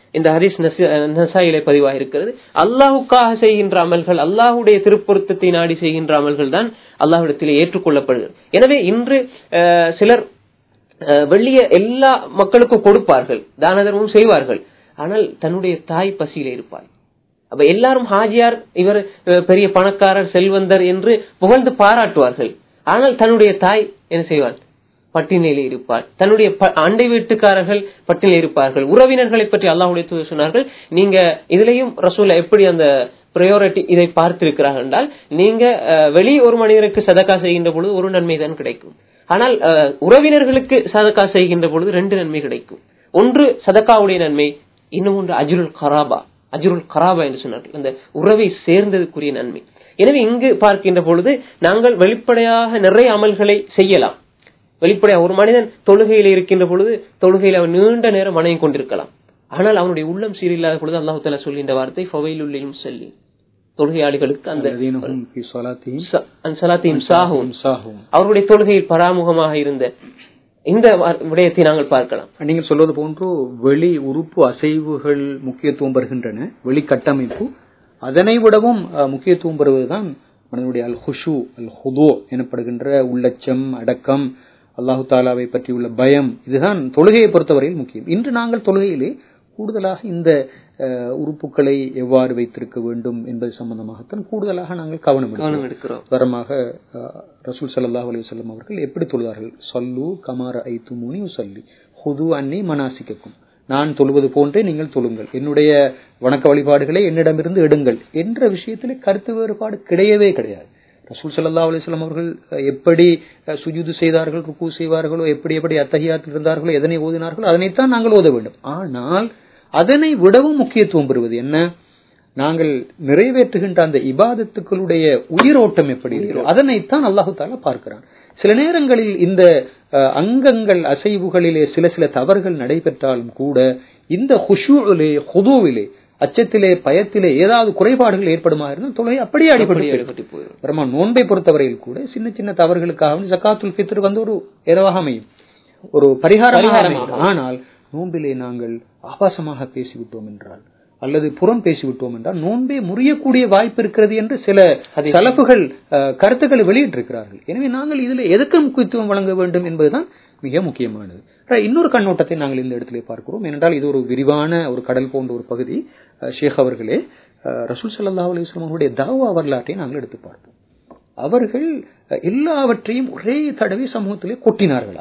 இந்த ஹரிஸ் நசாயிலே பதிவாக இருக்கிறது அல்லாஹுக்காக செய்கின்ற அமல்கள் அல்லாஹுடைய திருப்பொருத்தத்தை நாடி செய்கின்ற அமல்கள் தான் அல்லாஹ்விடத்திலே ஏற்றுக்கொள்ளப்படுகிறது எனவே இன்று அஹ், சிலர் அஹ், வெள்ளிய எல்லா மக்களுக்கும் கொடுப்பார்கள் தான தர்மம் செய்வார்கள் ஆனால் தன்னுடைய தாய் பசியில இருப்பாள் அப்ப எல்லாரும் ஹாஜியார் இவர் அஹ், பெரிய பணக்காரர் செல்வந்தர் என்று புகழ்ந்து பாராட்டுவார்கள் ஆனால் தன்னுடைய தாய் என்ன செய்வாள் பட்டினியிலே இருப்பார் தன்னுடைய ப- அண்டை வீட்டுக்காரர்கள் பட்டினியில் இருப்பார்கள் உறவினர்களை பற்றி அல்லாஹ்வுடைய தூதர் சொன்னார்கள் நீங்க இதுலயும் ரசூல் எப்படி அந்த ப்ரையாரிட்டி இதை பார்த்திருக்கிறார்கள் என்றால் நீங்க அஹ், வெளி ஒரு மனிதருக்கு சதக்கா செய்கின்ற பொழுது ஒரு நன்மை தான் கிடைக்கும் ஆனால் அஹ், உறவினர்களுக்கு சதக்கா செய்கின்ற பொழுது ரெண்டு நன்மை கிடைக்கும் ஒன்று சதக்காவுடைய நன்மை இன்னும் ஒன்று அஜ்ருல் கராபா அஜ்ருல் கராபா என்று சொன்னார்கள் அந்த உறவை சேர்ந்ததுக்குரிய நன்மை எனவே இங்கு பார்க்கின்ற பொழுது நாங்கள் வெளிப்படையாக நிறைய அமல்களை செய்யலாம் வெளிப்படையாக ஒரு மனிதன் தொழுகையில் இருக்கின்ற பொழுது தொழுகையில் அவன் நீண்ட நேரம் வணங்கி கொண்டிருக்கலாம் ஆனால் அவனுடைய உள்ளம் சீரில்லாத பொழுது அல்லாஹு தாலா சொல்கின்ற வார்த்தை ஃபவைலுல்லையும் செல்லி தொழுகையாளிகளுக்கு அந்த الذين هم في صلاتهم ச- அந்த சலாத்தையும் சாகும் சாகும் அவருடைய தொழுகையில் பராமுகமாக இருந்த இந்த வ- விடயத்தை நாங்கள் பார்க்கலாம் நீங்கள் சொல்வது போன்று வெளி உறுப்பு அசைவுகள் முக்கியத்துவம் பெறுகின்றன வெளி கட்டமைப்பு அதனை விடவும் அஹ், முக்கியத்துவம் பெறுவதுதான் மனிதனுடைய அல் ஹுஷு அல் ஹுதோ எனப்படுகின்ற உள்ளச்சம் அடக்கம் அல்லாஹு தாலாவை பற்றியுள்ள பயம் இதுதான் தொழுகையை பொறுத்தவரையில் முக்கியம் இன்று நாங்கள் தொழுகையிலே கூடுதலாக இந்த அஹ், உறுப்புகளை எவ்வாறு வைத்திருக்க வேண்டும் என்பது சம்பந்தமாகத்தான் கூடுதலாக நாங்கள் கவனம் எடுக்கிறோம். கவனம் எடுக்கிறோம் உதாரணமாக அஹ், ரசூல் ஸல்லல்லாஹு அலைஹி வஸல்லம் அவர்கள் எப்படி தொழுதார்கள் சல்லு கமார ஐத்துமுனி உசல்லி ஹுது அன்னி மனாசிக்கக்கும் நான் தொழுவது போன்றே நீங்கள் தொழுங்கள் என்னுடைய வணக்க வழிபாடுகளை என்னிடமிருந்து எடுங்கள் என்ற விஷயத்திலே கருத்து வேறுபாடு கிடையவே கிடையாது ரசூல் ஸல்லல்லாஹு அலைஹி வஸல்லம் அவர்கள் அஹ், எப்படி அஹ், சுஜூது செய்தார்கள் ருக்கு செய்வார்களோ எப்படி எப்படி அத்தஹியாத்தில் இருந்தார்களோ எதனை ஓதினார்களோ அதனைத்தான் நாங்கள் ஓத வேண்டும் ஆனால் அதனை விடவும் முக்கியத்துவம் பெறுவது என்ன நாங்கள் நிறைவேற்றுகின்ற அந்த இபாதத்துக்களுடைய உயிரோட்டம் எப்படி இருக்கிறது அதனைத்தான் அல்லாஹு தாலா பார்க்கிறான் சில நேரங்களில் இந்த அஹ், அங்கங்கள் அசைவுகளிலே சில சில தவறுகள் நடைபெற்றாலும் கூட இந்த ஹுஷூவிலே ஹுதுவிலே அச்சத்திலே பயத்திலே ஏதாவது குறைபாடுகள் ஏற்படுமா இருந்தால் தொலை அப்படியே அடிபட்டு போயிடும். அடிபட்டு போயிடும் அப்புறமா நோன்பை பொறுத்தவரையில் கூட சின்ன சின்ன தவறுகளுக்காக ஜக்காத்துல் ஃபித்ர் வந்து ஒரு இரவாக அமையும் ஒரு பரிகாரமாக பரிகாரமாக. அமையும். ஆனால் நோன்பிலே நாங்கள் ஆபாசமாக பேசிவிட்டோம் என்றால் அல்லது புறம் பேசிவிட்டோம் என்றால் நோன்பே முறியக்கூடிய வாய்ப்பு இருக்கிறது என்று சில தலப்புகள் கருத்துக்களை வெளியிட்டிருக்கிறார்கள் எனவே நாங்கள் இதில் எதுக்கு முக்கியத்துவம் வழங்க வேண்டும் என்பதுதான் மிக முக்கியமானது அஹ், இன்னொரு கண்ணோட்டத்தை நாங்கள் இந்த இடத்திலே பார்க்கிறோம் ஏனென்றால் இது ஒரு விரிவான ஒரு கடல் போன்ற ஒரு பகுதி அஹ், ஷேக் அவர்களே அஹ், ரசூல் ஸல்லல்லாஹு அலைஹி வஸல்லம் அவருடைய தாவா வரலாற்றை நாங்கள் எடுத்து பார்ப்போம் அவர்கள் அஹ், எல்லாவற்றையும் ஒரே தடவை சமூகத்திலே கொட்டினார்களா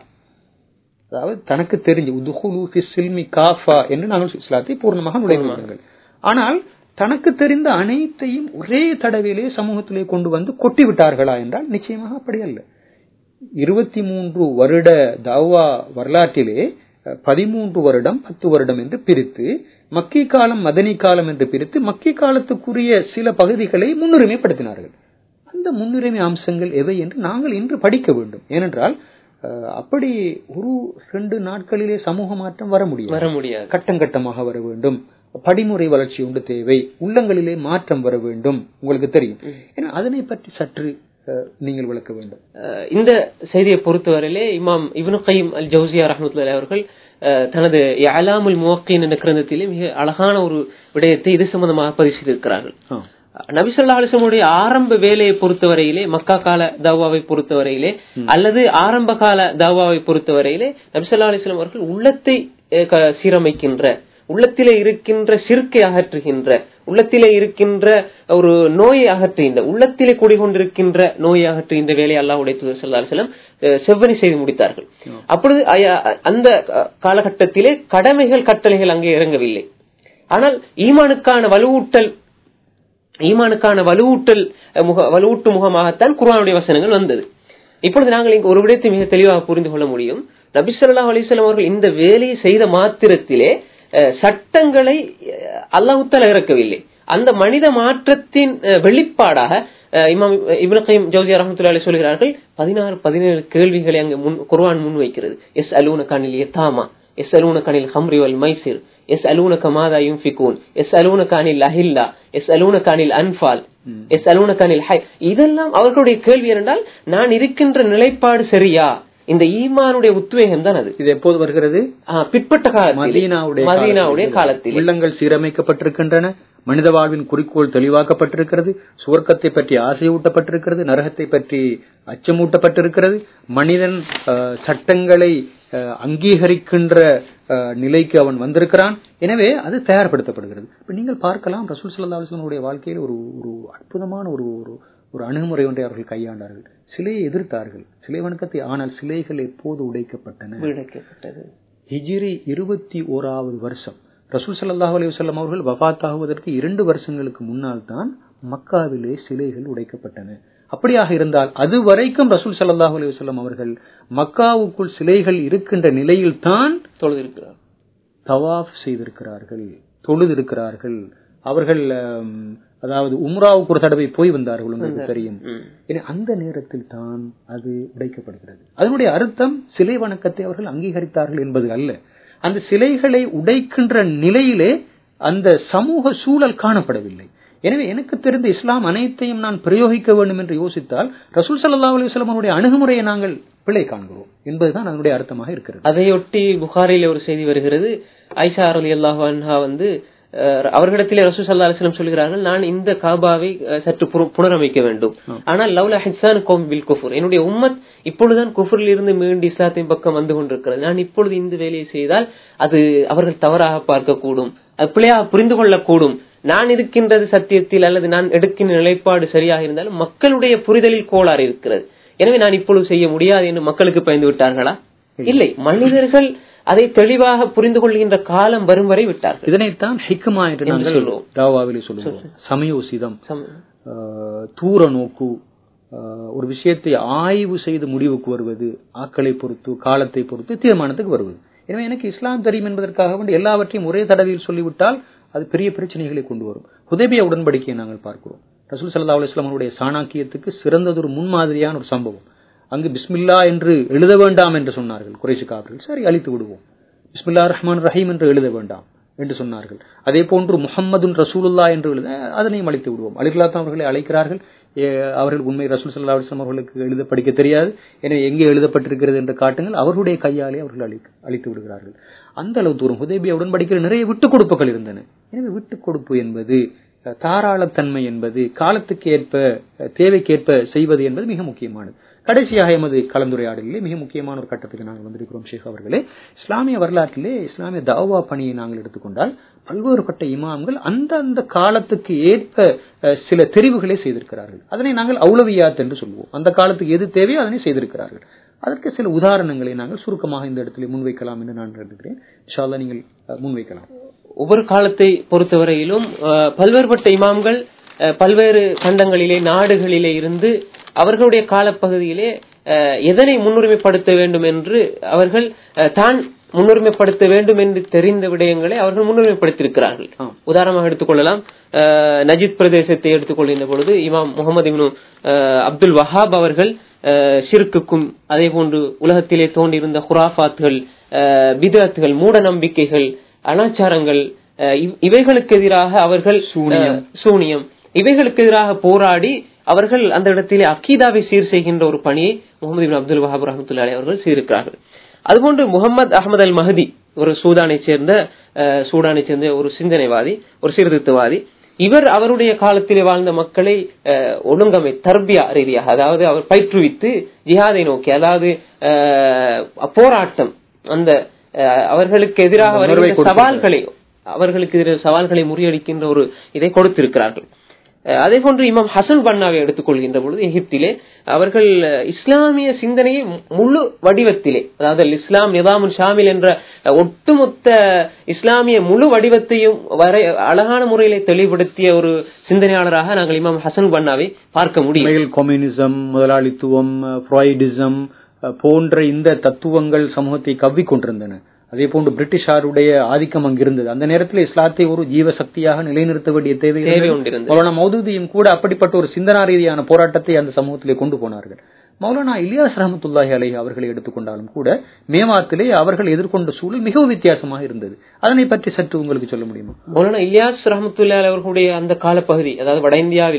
அதாவது தனக்கு தெரிஞ்சு உதுகுலு ஃபி சில்மி காஃபா என்று நாங்கள் இஸ்லாத்தை பூர்ணமாக நுழைவார்கள் ஆனால் தனக்கு தெரிந்த அனைத்தையும் ஒரே தடவையிலே சமூகத்திலே கொண்டு வந்து கொட்டி விட்டார்களா என்றால் நிச்சயமாக அப்படி அல்ல இருபத்தி மூன்று வருட தாவா வரலாற்றிலே அஹ், பதிமூன்று வருடம் பத்து வருடம் என்று பிரித்து மக்கி காலம் மதனி காலம் என்று பிரித்து மக்கி காலத்துக்குரிய சில பகுதிகளை முன்னுரிமைப்படுத்தினார்கள் அந்த முன்னுரிமை அம்சங்கள் எவை என்று நாங்கள் இன்று படிக்க வேண்டும் ஏனென்றால் அஹ், அப்படி ஒரு ரெண்டு நாட்களிலே சமூக மாற்றம் வர முடியும் வர முடியாது கட்டம் கட்டமாக வர வேண்டும் படிமுறை வளர்ச்சி உண்டு தேவை உள்ளங்களிலே மாற்றம் வர வேண்டும் உங்களுக்கு தெரியும் ஏன்னா அதனை பற்றி சற்று அஹ், நீங்கள் விளக்க வேண்டும் அஹ் இந்த செய்தியை பொறுத்தவரையிலே இமாம் இப்னு கைம் அல் ஜவுசியா ரஹ்மத்துல்லாஹி அவர்கள் அஹ், தனது அலாமுல் முவக்கின் என்ற கிரந்தத்திலே மிக அழகான ஒரு விடயத்தை இது சம்பந்தமாக பரிசீலித்திருக்கிறார்கள் ஆ. நபிசல்லா அலிசமுடைய ஆரம்ப வேலையை பொறுத்தவரையிலே மக்கா கால தவாவை பொறுத்தவரையிலே அல்லது ஆரம்ப கால தவாவை பொறுத்தவரையிலே நபிசல்லா அலிஸ்லாம் அவர்கள் உள்ளத்தை அஹ், க- சீரமைக்கின்ற உள்ளத்திலே இருக்கின்ற சிறுக்கை அகற்றுகின்ற உள்ளத்திலே இருக்கின்ற ஒரு நோயை அகற்றுகின்ற உள்ளத்திலே குடிகொண்டிருக்கின்ற நோயை அகற்றுகின்ற வேலையை அல்லாஹ்வுடைய தூதர் ஸல்லல்லாஹு அலைஹி வஸல்லம் அஹ், செவ்வனி செய்து முடித்தார்கள் அப்பொழுது அய- அந்த அஹ், காலகட்டத்திலே கடமைகள் கட்டளைகள் அங்கே இறங்கவில்லை ஆனால் ஈமானுக்கான வலுவூட்டல் ஈமானுக்கான வலுவூட்டல் அஹ், முக வலுவூட்டு முகமாகத்தான் குர்ஆனுடைய வசனங்கள் வந்தது இப்பொழுது நாங்கள் இங்கு ஒரு விடயத்தை மிக தெளிவாக புரிந்து கொள்ள முடியும் நபி ஸல்லல்லாஹு அலைஹி வஸல்லம் அவர்கள் இந்த வேலையை செய்த மாத்திரத்திலே அஹ், சட்டங்களை அஹ், அல்லாஹ் தஆலா இறக்கவில்லை அந்த மனித மாற்றத்தின் அஹ், வெளிப்பாடாக அஹ், இமாம் இப்னு கைம் ஜௌசியா ரஹ்மத்துல்லாஹி அலைஹி சொல்கிறார்கள் பதினாறு பதினேழு கேள்விகளை அங்கு முன் குர்ஆன் முன் வைக்கிறது எஸ் அலூன கனில் யதாமா எஸ் அலூன கனில் ஹம்ரி வல் மைசிர் எஸ் அலூன கமாதா யுன்ஃபிகூன் எஸ் அலூன கனில் அஹில்லா எஸ் அலூன கனில் அன்பால் எஸ் அலூன கனில் ஹை இதெல்லாம் அவர்களுடைய கேள்வி என்றால் நான் இருக்கின்ற நிலைப்பாடு சரியா இந்த ஈமானுடைய உத்வேகம் தான் அது இது எப்போது வருகிறது ஆ, பிற்பட்ட காலத்தில் மதீனாவுடைய மதீனாவுடைய காலத்தில் காலத்தில் உள்ளங்கள் சீரமைக்கப்பட்டிருக்கின்றன மனித வாழ்வின் குறிக்கோள் தெளிவாக்கப்பட்டிருக்கிறது சுவர்க்கத்தை பற்றி ஆசையூட்டப்பட்டிருக்கிறது நரகத்தை பற்றி அச்சமூட்டப்பட்டிருக்கிறது மனிதன் அஹ், சட்டங்களை அஹ், அங்கீகரிக்கின்ற அஹ், நிலைக்கு அவன் வந்திருக்கிறான் எனவே அது தயார்படுத்தப்படுகிறது இப்ப நீங்கள் பார்க்கலாம் ரசூல் சல்லா அலுவலனுடைய வாழ்க்கையில் ஒரு ஒரு அற்புதமான ஒரு ஒரு ஒரு அணுகுமுறை ஒன்றை அவர்கள் கையாண்டார்கள் சிலையை எதிர்த்தார்கள் சிலை வணக்கத்தை ஆனால் சிலைகள் எப்போது உடைக்கப்பட்டன விடுவிக்கப்பட்டது ஹிஜ்ரி இருபத்தி ஓராவது வருஷம் ரசூல் ஸல்லல்லாஹு அலைஹி வஸல்லம் அவர்கள் வஃபாத்தாகுவதற்கு இரண்டு வருஷங்களுக்கு முன்னால் தான் மக்காவிலே சிலைகள் உடைக்கப்பட்டன அப்படியாக இருந்தால் அது வரைக்கும் ரசூல் ஸல்லல்லாஹு அலைஹி வஸல்லம் அவர்கள் மக்காவுக்குள் சிலைகள் இருக்கின்ற நிலையில் தான் தொழுதிருக்கிறார் தவாஃப் செய்திருக்கிறார்கள் தொழுதிருக்கிறார்கள் அவர்கள் ஆம், அதாவது உம்ராவுக்கு ஒரு தடவை போய் வந்தார்கள் உங்களுக்கு தெரியும் ம். ஏன்னா அந்த நேரத்தில் தான் அது உடைக்கப்படுகிறது அதனுடைய அர்த்தம் சிலை வணக்கத்தை அவர்கள் அங்கீகரித்தார்கள் என்பது அல்ல அந்த சிலைகளை உடைக்கின்ற நிலையிலே அந்த சமூக சூழல் காணப்படவில்லை எனவே எனக்கு தெரிந்த இஸ்லாம் அனைத்தையும் நான் பிரயோகிக்க வேண்டும் என்று யோசித்தால் ரசூல் ஸல்லல்லாஹு அலைஹி வஸல்லம் அவருடைய அணுகுமுறையை நாங்கள் பிழை காண்கிறோம் என்பதுதான் அதனுடைய அர்த்தமாக இருக்கிறது அதையொட்டி புகாரில ஒரு செய்தி வருகிறது ஐஷா அலி அல்லாஹ் அன்ஹா வந்து அஹ், அவர்களிடத்திலே ரசூல் சல்லா அலிஸ்லம் சொல்கிறார்கள் நான் இந்த காபாவை அஹ், சற்று புன- புனரமைக்க வேண்டும் ஆனால் லவ்ல ஹிசான் கோம் பில் குஃபுர் என்னுடைய உம்மத் இப்பொழுதுதான் குஃபுரில் இருந்து மீண்டு இஸ்லாத்தின் பக்கம் வந்து கொண்டிருக்கிறது நான் இப்பொழுது இந்த வேலையை செய்தால் அது அவர்கள் தவறாக பார்க்கக்கூடும் அது பிழையாக புரிந்து கொள்ளக்கூடும் நான் இருக்கின்றது சத்தியத்தில் அல்லது நான் எடுக்கின்ற நிலைப்பாடு சரியாக இருந்தாலும் மக்களுடைய புரிதலில் கோளாறு இருக்கிறது எனவே நான் இப்பொழுது செய்ய முடியாது என்று மக்களுக்கு பயந்து விட்டார்களா இல்லை மனிதர்கள் அதை தெளிவாக புரிந்து கொள்கின்ற காலம் வரும் வரை விட்டார்கள் இதனைத்தான் ஹிக்மா என்று நாங்கள் சொல்லுவோம். தாவாவிலே சொல்லுவோம் சமயோசிதம் சம்- ஆஹ், தூர நோக்கு ஆஹ், ஒரு விஷயத்தை ஆய்வு செய்து முடிவுக்கு வருவது ஆக்களை பொறுத்து காலத்தை பொறுத்து தீர்மானத்துக்கு வருவது எனவே எனக்கு இஸ்லாம் தெரியும் என்பதற்காக வேண்டி எல்லாவற்றையும் ஒரே தடவையில் சொல்லிவிட்டால் அது பெரிய பிரச்சனைகளை கொண்டு வரும் ஹுதைபியா உடன்படிக்கையை நாங்கள் பார்க்கிறோம் ரசூல் சல்லா அலுவலாம் அவருடைய சாணாக்கியத்துக்கு சிறந்ததொரு முன்மாதிரியான ஒரு சம்பவம் அங்கு பிஸ்மில்லா என்று எழுத வேண்டாம் என்று சொன்னார்கள் குறைசி காவர்கள் சரி அழித்து விடுவோம் பிஸ்மில்லா ரஹ்மான் ரஹீம் என்று எழுத வேண்டாம் என்று சொன்னார்கள் அதே போன்று முஹம்மதுன் ரசூலுல்லா என்று எழுத அதனையும் அழைத்து விடுவோம் அலிகுல்லாத்தான் அவர்களை அழைக்கிறார்கள் ஏ, அவர்கள் உண்மை ரசூல் சல்லா அலிஸ்லாம் அவர்களுக்கு எழுத படிக்க தெரியாது எனவே எங்கே எழுதப்பட்டிருக்கிறது என்று காட்டுங்கள் அவர்களுடைய கையாலே அவர்கள் அழி அழித்து விடுகிறார்கள் அந்த அளவு தூரம் ஹுதைபியா உடன்படிக்கையில் நிறைய விட்டுக் கொடுப்புகள் இருந்தன எனவே விட்டுக் கொடுப்பு என்பது அஹ், தாராளத்தன்மை என்பது காலத்துக்கு ஏற்ப அஹ், தேவைக்கேற்ப செய்வது என்பது மிக முக்கியமானது கடைசியாக எமது கலந்துரையாடலிலே மிக முக்கியமான ஒரு கட்டத்துக்கு நாங்கள் வந்திருக்கிறோம் ஷேக் அவர்களே இஸ்லாமிய வரலாற்றிலே இஸ்லாமிய தாவா பணியை நாங்கள் எடுத்துக்கொண்டால் பல்வேறுபட்ட இமாம்கள் அந்த அந்த காலத்துக்கு ஏற்ப அஹ், சில தெரிவுகளை செய்திருக்கிறார்கள் அதனை நாங்கள் அவுலவியாத் என்று சொல்லுவோம் அந்த காலத்துக்கு எது தேவையோ அதனை செய்திருக்கிறார்கள் அதற்கு சில உதாரணங்களை நாங்கள் சுருக்கமாக இந்த இடத்துல முன்வைக்கலாம் என்று நான் கருதுகிறேன் இன்ஷா அல்லாஹ் நீங்கள் அஹ், முன்வைக்கலாம் ஒவ்வொரு காலத்தை பொறுத்தவரையிலும் அஹ், பல்வேறுபட்ட இமாம்கள் அஹ், பல்வேறு கண்டங்களிலே நாடுகளிலே இருந்து அவர்களுடைய காலப்பகுதியிலே அஹ், எதனை முன்னுரிமைப்படுத்த வேண்டும் என்று அவர்கள் அஹ், தான் முன்னுரிமைப்படுத்த வேண்டும் என்று தெரிந்த விடயங்களை அவர்கள் முன்னுரிமைப்படுத்தியிருக்கிறார்கள் உதாரணமாக எடுத்துக்கொள்ளலாம் அஹ், நஜித் பிரதேசத்தை எடுத்துக்கொள்கின்ற பொழுது இமாம் முகமது இப்னு அஹ், அப்துல் வஹாப் அவர்கள் அஹ், ஷிர்க்குக்கும் அதே போன்று உலகத்திலே தோன்றியிருந்த ஹுராஃபாத்துகள் அஹ், பிதஅத்துகள் மூட நம்பிக்கைகள் அனாச்சாரங்கள் அஹ், இவ்- இவைகளுக்கு எதிராக அவர்கள் சூனியம். அஹ், சூனியம் இவைகளுக்கு எதிராக போராடி அவர்கள் அந்த இடத்திலே அக்கீதாவை சீர் செய்கின்ற ஒரு பணியை முகமது இப்னு அப்துல் வஹாப் ரஹமத்துல்லாஹி அவர்கள் செய்திருக்கிறார்கள் அதுபோன்று முகமது அகமது அல் மஹதி ஒரு சூடானை சேர்ந்த அஹ், சூடானை சேர்ந்த ஒரு சிந்தனைவாதி ஒரு சீர்திருத்தவாதி இவர் அவருடைய காலத்திலே வாழ்ந்த மக்களை அஹ், ஒழுங்கமை தர்பியா ரீதியாக அதாவது அவர் பயிற்றுவித்து ஜிஹாதை நோக்கி அதாவது அஹ், போராட்டம் அந்த அஹ், அவர்களுக்கு எதிராக அந்த உணர்வை வருகின்ற சவால்களை அவர்களுக்கு எதிராக சவால்களை முறியடிக்கின்ற ஒரு இதை கொடுத்திருக்கிறார்கள் அஹ், அதே போன்று இமாம் ஹசன் பன்னாவை எடுத்துக்கொள்கின்ற பொழுது எகிப்திலே அவர்கள் அஹ், இஸ்லாமிய சிந்தனையை மு- முழு வடிவத்திலே அதாவது அல் இஸ்லாம் நிதாமுன் ஷாமில் என்ற அஹ், ஒட்டுமொத்த இஸ்லாமிய முழு வடிவத்தையும் வரை அழகான முறையிலே தெளிவுபடுத்திய ஒரு சிந்தனையாளராக நாங்கள் இமாம் ஹசன் பன்னாவை பார்க்க முடியும் உண்மையில் கம்யூனிசம் முதலாளித்துவம் ஃப்ராய்டிசம் போன்ற இந்த தத்துவங்கள் சமூகத்தை கவ்விக் கொண்டிருந்தன அதே போன்று பிரிட்டிஷாருடைய ஆதிக்கம் அங்கு இருந்தது அந்த நேரத்தில் இஸ்லாத்தை ஒரு ஜீவ சக்தியாக நிலைநிறுத்த வேண்டிய தேவை தேவை இருந்தது. உண்டிருந்தது. மௌலானா மௌதூதியும் கூட அப்படிப்பட்ட ஒரு சிந்தனா ரீதியான போராட்டத்தை அந்த சமூகத்திலே கொண்டு போனார்கள் மௌலானா இலியாஸ் ரஹமத்துல்லாஹி அலைஹி அவர்களை எடுத்துக்கொண்டாலும் கூட மேவாத்திலே அவர்கள் எதிர்கொண்ட சூழல் மிகவும் வித்தியாசமாக இருந்தது அதனை பற்றி சற்று உங்களுக்கு சொல்ல முடியுமா மௌலானா இலியாஸ் ரஹமத்துல்லா அவர்களுடைய அந்த காலப்பகுதி அதாவது வட இந்தியாவிலே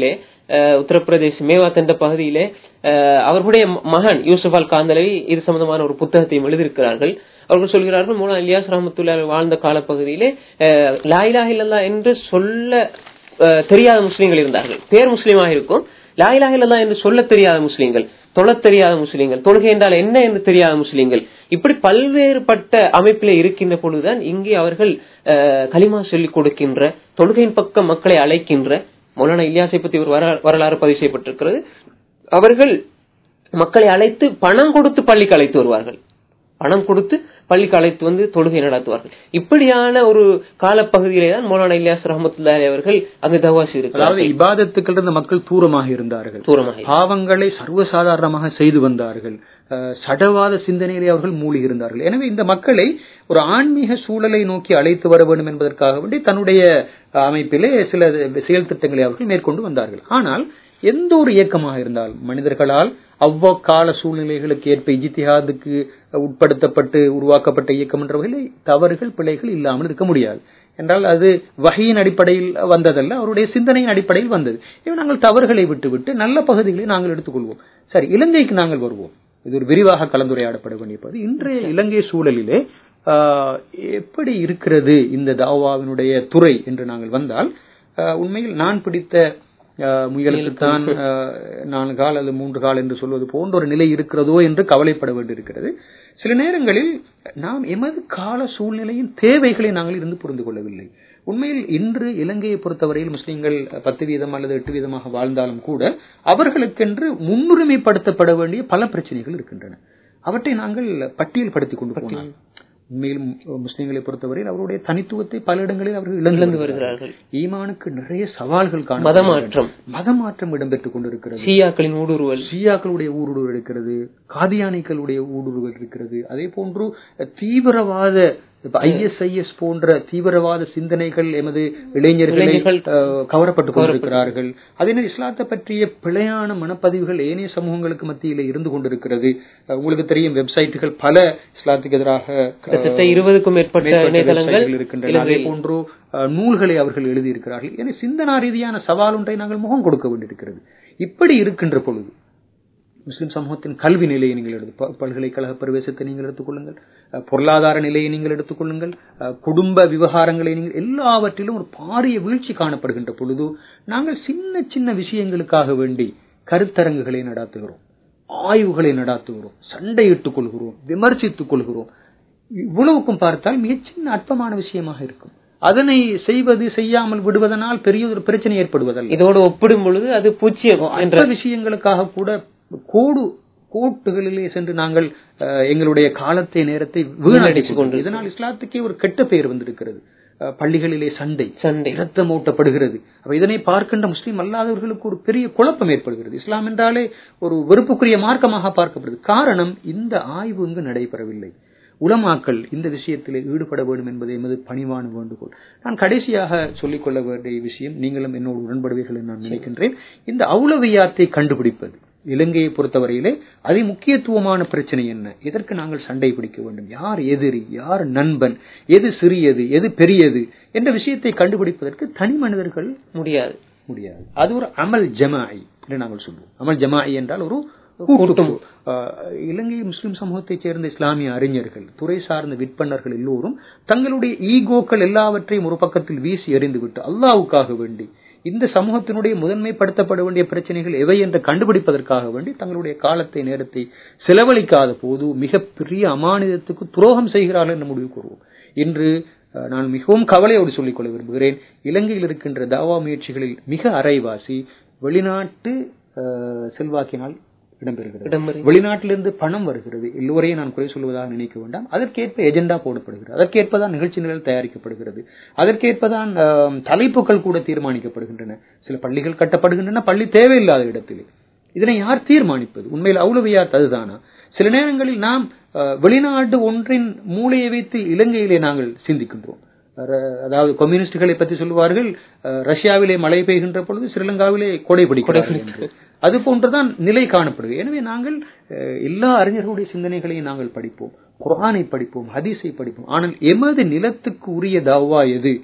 அஹ், உத்தரப்பிரதேஷ் மேவாத் என்ற பகுதியிலே அஹ், அவர்களுடைய ம- மகன் யூசுப் அல் காந்தலவி இது சம்பந்தமான ஒரு புத்தகத்தையும் எழுதியிருக்கிறார்கள் அவர்கள் சொல்கிறார்கள் மூலா இலியாஸ் ரஹமத்துல்லா வாழ்ந்த காலப்பகுதியிலே அஹ், லா இலாஹ இல்லல்லாஹ் என்று சொல்ல அஹ், தெரியாத முஸ்லிம்கள் இருந்தார்கள் பேர் முஸ்லீமாக இருக்கும் லா இலாஹ இல்லல்லாஹ் என்று சொல்ல தெரியாத முஸ்லிம்கள் தொழத் தெரியாத முஸ்லிம்கள் தொழுகை என்றால் என்ன என்று தெரியாத முஸ்லிம்கள் இப்படி பல்வேறுபட்ட அமைப்பிலே இருக்கின்ற பொழுதுதான் இங்கே அவர்கள் அஹ், கலிமா சொல்லிக் கொடுக்கின்ற தொழுகையின் பக்கம் மக்களை அழைக்கின்ற மௌலானா இலியாஸை பற்றி ஒரு வரலா- வரலாறு பதிவு செய்யப்பட்டிருக்கிறது அவர்கள் மக்களை அழைத்து பணம் கொடுத்து பள்ளிக்கு அழைத்து வருவார்கள் பணம் கொடுத்து பள்ளிக்கு அழைத்து வந்து தொழுகை நடத்துவார்கள் இப்படியான ஒரு காலப்பகுதியிலே தான் மௌலானா இலியாஸ் ரஹமத்துல்லாஹி அவர்கள் அங்கு தவாசி அதாவது இருக்கிறார்கள் இபாதத்துக்கள் இருந்த மக்கள் தூரமாக இருந்தார்கள் தூரமாக பாவங்களை சர்வசாதாரணமாக செய்து வந்தார்கள் அஹ், சடவாத சிந்தனையிலே அவர்கள் மூழ்கி இருந்தார்கள் எனவே இந்த மக்களை ஒரு ஆன்மீக சூழலை நோக்கி அழைத்து வர வேண்டும் என்பதற்காக வேண்டி தன்னுடைய அஹ், அமைப்பிலே சில செயல் திட்டங்களை அவர்கள் மேற்கொண்டு வந்தார்கள் ஆனால் எந்த ஒரு இயக்கமாக இருந்தாலும் மனிதர்களால் அவ்வக்கால சூழ்நிலைகளுக்கு ஏற்ப இஜித்திஹாதுக்கு உட்படுத்தப்பட்டு உருவாக்கப்பட்ட இயக்கம் என்ற வகையில் தவறுகள் பிழைகள் இல்லாமல் இருக்க முடியாது என்றால் அது வகையின் அடிப்படையில் வந்ததல்ல அவருடைய சிந்தனையின் அடிப்படையில் வந்தது எனவே நாங்கள் தவறுகளை விட்டுவிட்டு நல்ல பகுதிகளை நாங்கள் எடுத்துக்கொள்வோம் சரி இலங்கைக்கு நாங்கள் வருவோம் இது ஒரு விரிவாக கலந்துரையாடப்பட வேண்டிய பகுதி இன்றைய இலங்கை சூழலிலே ஆஹ், எப்படி இருக்கிறது இந்த தாவாவினுடைய துறை என்று நாங்கள் வந்தால் ஆஹ், உண்மையில் நான் பிடித்த ஆஹ், முயலுக்குத்தான் ஆஹ், நான்கு கால் அல்லது மூன்று கால் என்று சொல்வது போன்ற ஒரு நிலை இருக்கிறதோ என்று கவலைப்பட வேண்டியிருக்கிறது சில நேரங்களில் நாம் எமது கால சூழ்நிலையின் தேவைகளை நாங்கள் இருந்து புரிந்து கொள்ளவில்லை உண்மையில் இன்று இலங்கையை பொறுத்தவரையில் முஸ்லிம்கள் பத்து வீதம் அல்லது எட்டு வீதமாக வாழ்ந்தாலும் கூட அவர்களுக்கென்று முன்னுரிமைப்படுத்தப்பட வேண்டிய பல பிரச்சனைகள் இருக்கின்றன அவற்றை நாங்கள் பட்டியல்படுத்திக் கொண்டு போனோம் உண்மையில் மு- முஸ்லிம்களை பொறுத்தவரையில் அவருடைய தனித்துவத்தை பல இடங்களில் அவர்கள் இழந்து இழந்து வருகிறார்கள் வருகிறார்கள் ஈமானுக்கு நிறைய சவால்கள் காண மதமாற்றம் மதமாற்றம் இடம்பெற்றுக் கொண்டிருக்கிறது ஷியாக்களின் ஊடுருவல் ஷியாக்களுடைய ஊடுருவல் இருக்கிறது காதியானிகளுடைய ஊடுருவல் இருக்கிறது அதே போன்று தீவிரவாத ஐஎஸ்ஐஎஸ் போன்ற தீவிரவாத சிந்தனைகள் எமது இளைஞர்களை இளைஞர்கள் அஹ், கவரப்பட்டுக் கொண்டிருக்கிறார்கள் அதே நேரம் இஸ்லாத்தை பற்றிய பிழையான மனப்பதிவுகள் ஏனைய சமூகங்களுக்கு மத்தியிலே இருந்து கொண்டிருக்கிறது அஹ், உங்களுக்கு தெரியும் வெப்சைட்டுகள் பல இஸ்லாத்துக்கு எதிராக அஹ், கிட்டத்தட்ட இருபதுக்கும் மேற்பட்ட மேற்பட்ட இணையதளங்கள் websiteகள் இருக்கின்றன அதே போன்று அஹ், நூல்களை அவர்கள் எழுதியிருக்கிறார்கள் என சிந்தனா ரீதியான சவால் ஒன்றை நாங்கள் முகம் கொடுக்க வேண்டியிருக்கிறது இப்படி இருக்கின்ற பொழுது முஸ்லிம் சமூகத்தின் கல்வி நிலையை நீங்கள் எடுத்து ப- பல்கலைக்கழக பிரவேசத்தை நீங்கள் எடுத்துக்கொள்ளுங்கள் அஹ், பொருளாதார நிலையை நீங்கள் எடுத்துக்கொள்ளுங்கள் அஹ், குடும்ப விவகாரங்களை நீங்கள் எல்லாவற்றிலும் ஒரு பாரிய வீழ்ச்சி காணப்படுகின்ற பொழுது நாங்கள் சின்ன சின்ன விஷயங்களுக்காக வேண்டி கருத்தரங்குகளை நடாத்துகிறோம் ஆய்வுகளை நடாத்துகிறோம் சண்டையிட்டுக் கொள்கிறோம் விமர்சித்துக் கொள்கிறோம் இவ்வளவுக்கும் பார்த்தால் மிகச் சின்ன அற்பமான விஷயமாக இருக்கும் அதனை செய்வது செய்யாமல் விடுவதனால் பெரிய ஒரு பிரச்சனை ஏற்படுவதல்ல இதோடு ஒப்பிடும் பொழுது அது பூச்சியம் என்ற அற்ற விஷயங்களுக்காக கூட கோடு கோட்டுகளிலே சென்று நாங்கள் அஹ், எங்களுடைய காலத்தை நேரத்தை வீணடித்துக் கொண்டு இதனால் இஸ்லாத்துக்கே ஒரு கெட்ட பெயர் வந்திருக்கிறது அஹ், பள்ளிகளிலே சண்டை சண்டை இரத்தம் ஊட்டப்படுகிறது அப்ப இதனை பார்க்கின்ற முஸ்லீம் அல்லாதவர்களுக்கு ஒரு பெரிய குழப்பம் ஏற்படுகிறது இஸ்லாம் என்றாலே ஒரு வெறுப்புக்குரிய மார்க்கமாக பார்க்கப்படுது காரணம் இந்த ஆய்வு இங்கு நடைபெறவில்லை உலமாக்கள் இந்த விஷயத்தில் ஈடுபட வேண்டும் என்பது எமது பணிவான வேண்டுகோள் நான் கடைசியாக சொல்லிக் கொள்ள வேண்டிய விஷயம் நீங்களும் என்னோடு உடன்படுவீர்கள் என்று நான் நினைக்கின்றேன் இந்த அவுளவியாத்தை கண்டுபிடிப்பது இலங்கையை பொறுத்தவரையிலே அதி முக்கியத்துவமான பிரச்சனை என்ன இதற்கு நாங்கள் சண்டை பிடிக்க வேண்டும் யார் எதிரி யார் நண்பன் எது சிறியது எது பெரியது என்ற விஷயத்தை கண்டுபிடிப்பதற்கு தனி மனிதர்கள் முடியாது முடியாது அது ஒரு அமல் ஜமாஇ என்று நாங்கள் சொல்லுவோம் அமல் ஜமாஇ என்றால் ஒரு கூட்டம் ஆஹ், இலங்கை முஸ்லிம் சமூகத்தைச் சேர்ந்த இஸ்லாமிய அறிஞர்கள் துறை சார்ந்த விற்பனர்கள் எல்லோரும் தங்களுடைய ஈகோக்கள் எல்லாவற்றையும் ஒரு பக்கத்தில் வீசி எறிந்துவிட்டு அல்லாவுக்காக வேண்டி இந்த சமூகத்தினுடைய முதன்மைப்படுத்தப்பட வேண்டிய பிரச்சனைகள் எவை என்று கண்டுபிடிப்பதற்காக வேண்டி தங்களுடைய காலத்தை நேரத்தை செலவழிக்காத போது மிகப்பெரிய அமானிதத்துக்கு துரோகம் செய்கிறார்கள் என்று முடிவு கூறுவோம் இன்று அஹ், நான் மிகவும் கவலையோடு சொல்லிக் கொள்ள விரும்புகிறேன் இலங்கையில் இருக்கின்ற தாவா முயற்சிகளில் மிக அரைவாசி வெளிநாட்டு அஹ், செல்வாக்கினால் இடம்பெறுகிறது இடம்பெறுகிறது. வெளிநாட்டிலிருந்து பணம் வருகிறது எல்லோரையும் நான் குறை சொல்வதாக நினைக்க வேண்டாம் அதற்கேற்ப எஜெண்டா போடப்படுகிறது அதற்கேற்பதான் நிகழ்ச்சி நிரல் தயாரிக்கப்படுகிறது அதற்கேற்பதான் ஆம், தலைப்புகள் கூட தீர்மானிக்கப்படுகின்றன சில பள்ளிகள் கட்டப்படுகின்றன பள்ளி தேவையில்லாத இடத்திலே இதனை யார் தீர்மானிப்பது உண்மையில் அவ்வளவையார் அதுதானா சில நேரங்களில் நாம் அஹ், வெளிநாடு ஒன்றின் மூளையை வைத்து இலங்கையிலே நாங்கள் சிந்திக்கின்றோம் ர- அதாவது கம்யூனிஸ்டுகளை பற்றி சொல்லுவார்கள் அஹ், ரஷ்யாவிலே மழை பெய்கின்ற பொழுது ஸ்ரீலங்காவிலே கொடை பிடிக்கிறார்கள் என்று அது போன்றுதான் நிலை காணப்படுகிறது எனவே நாங்கள் அஹ், எல்லா அறிஞர்களுடைய சிந்தனைகளையும் நாங்கள் படிப்போம் குர்ஆனை படிப்போம் ஹதீஸை படிப்போம் ஆனால் எமது நிலத்துக்கு உரிய தாவா எது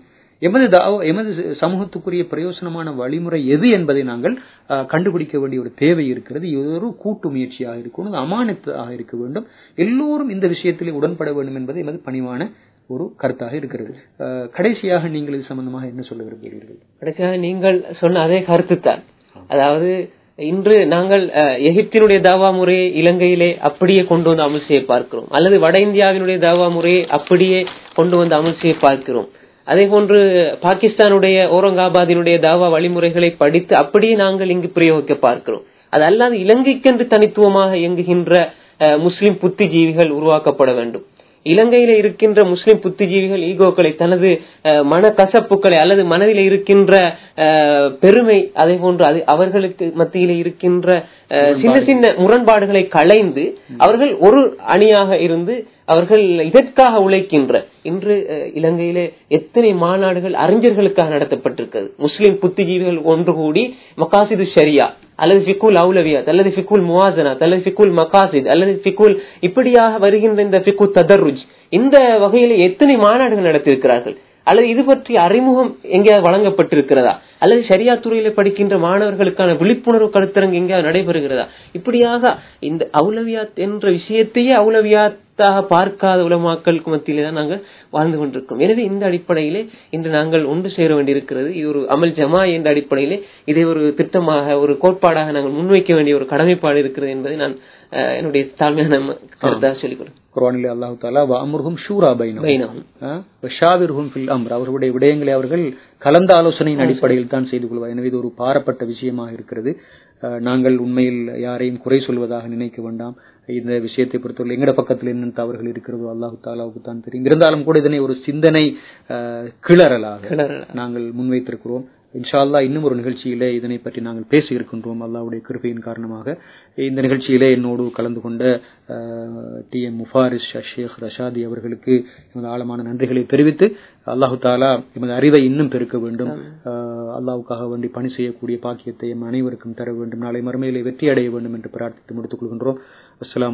எமது தாவ- எமது சமூகத்துக்குரிய பிரயோசனமான வழிமுறை எது என்பதை நாங்கள் அஹ், கண்டுபிடிக்க வேண்டிய ஒரு தேவை இருக்கிறது இது ஒரு கூட்டு முயற்சியாக இருக்கணும் இது அமானத்தாக இருக்க வேண்டும் எல்லோரும் இந்த விஷயத்திலே உடன்பட வேண்டும் என்பது எமது பணிவான ஒரு கருத்தாக இருக்கிறது அஹ், கடைசியாக நீங்கள் இது சம்பந்தமாக என்ன சொல்ல விரும்புகிறீர்கள் கடைசியாக நீங்கள் சொன்ன அதே கருத்துத்தான் அதாவது இன்று நாங்கள் அஹ், எகிப்தினுடைய தாவா முறையை இலங்கையிலே அப்படியே கொண்டு வந்து அமல் செய்ய பார்க்கிறோம் அல்லது வட இந்தியாவினுடைய தாவா முறையை அப்படியே கொண்டு வந்து அமல் செய்ய பார்க்கிறோம் அதே போன்று பாகிஸ்தானுடைய ஓரங்காபாதினுடைய தாவா வழிமுறைகளை படித்து அப்படியே நாங்கள் இங்கு பிரயோகிக்க பார்க்கிறோம் அது அல்லாது இலங்கைக்கென்று தனித்துவமாக இயங்குகின்ற அஹ், முஸ்லிம் புத்திஜீவிகள் உருவாக்கப்பட வேண்டும் இலங்கையில இருக்கின்ற முஸ்லிம் புத்திஜீவிகள் ஈகோக்களை தனது அஹ், மன கசப்புகளை அல்லது மனதில் இருக்கின்ற அஹ், பெருமை அதே போன்று அது அவர்களுக்கு மத்தியில இருக்கின்ற அஹ், சின்ன சின்ன முரண்பாடுகளை களைந்து அவர்கள் ஒரு அணியாக இருந்து அவர்கள் இதற்காக உழைக்கின்ற இன்று அஹ், இலங்கையிலே எத்தனை மாநாடுகள் அறிஞர்களுக்காக நடத்தப்பட்டிருக்கிறது முஸ்லிம் புத்திஜீவிகள் ஒன்று கூடி மகாசிது ஷரியா அல்லது ஃபிகுல் அவுலவியாத் அல்லது ஃபிகுல் முவாசனாத் அல்லது ஃபிகுல் மகாசித் அல்லது ஃபிகுல் இப்படியாக வருகின்ற இந்த ஃபிகு ததர்ருஜ் இந்த வகையில எத்தனை மாநாடுகள் நடத்தியிருக்கிறார்கள் அல்லது இது பற்றி அறிமுகம் எங்கேயாவது வழங்கப்பட்டிருக்கிறதா அல்லது ஷரியா துறையில படிக்கின்ற மாணவர்களுக்கான விழிப்புணர்வு கருத்தரங்கு எங்கேயாவது நடைபெறுகிறதா இப்படியாக இந்த அவுலவியாத் என்ற விஷயத்தையே அவுலவியாத்தாக பார்க்காத உலமாக்களுக்கு மத்தியிலே தான் நாங்கள் வாழ்ந்து கொண்டிருக்கிறோம் எனவே இந்த அடிப்படையிலே இன்று நாங்கள் ஒன்று சேர வேண்டியிருக்கிறது இது ஒரு அமல் ஜமா என்ற அடிப்படையிலே இதை ஒரு திட்டமாக ஒரு கோட்பாடாக நாங்கள் முன்வைக்க வேண்டிய ஒரு கடமைப்பாடு இருக்கிறது என்பதை நான் அஹ், என்னுடைய தாழ்மையான கருத்தாக சொல்லிக் கொடுக்கிறேன் குர்ஆனிலே அல்லாஹ் தாலா வஅம்ருஹும் ஷூரா பைனஹும் பைனஹும். அஹ், வஷாவிர்ஹும் ஃபில் அம்ர் அவர்களுடைய விடயங்களை அவர்கள் கலந்த ஆலோசனையின் அடிப்படையில் தான் செய்து கொள்வார் எனவே இது ஒரு பாரப்பட்ட விஷயமாக இருக்கிறது அஹ், நாங்கள் உண்மையில் யாரையும் குறை சொல்வதாக நினைக்க வேண்டாம் இந்த விஷயத்தை பொறுத்தவரை எங்கட பக்கத்தில் என்ன தவறுகள் இருக்கிறதோ அல்லாஹு தாலாவுக்கு தான் தெரியும் இருந்தாலும் கூட இதனை ஒரு சிந்தனை அஹ், கிளறலாக கிளறலாக. நாங்கள் முன்வைத்திருக்கிறோம் இன்ஷா அல்லாஹ் இன்னும் ஒரு நிகழ்ச்சியிலே இதனை பற்றி நாங்கள் பேசி இருக்கின்றோம் அல்லாஹ்வுடைய கிருபையின் காரணமாக இந்த நிகழ்ச்சியிலே என்னோடு கலந்து கொண்ட டி எம் முஃபாரிஸ் ஷேக் ரஷாதி அவர்களுக்கு எமது ஆழமான நன்றிகளை தெரிவித்து அல்லாஹு தாலா எமது அறிவை இன்னும் பெருக்க வேண்டும் அஹ், அல்லாஹ்வுக்காக வேண்டி பணி செய்யக்கூடிய பாக்கியத்தை எம் அனைவருக்கும் தர வேண்டும் நாளை மறுமையிலே வெற்றி அடைய வேண்டும் என்று பிரார்த்தித்து முடித்துக் கொள்கின்றோம் அஸ்ஸலாமு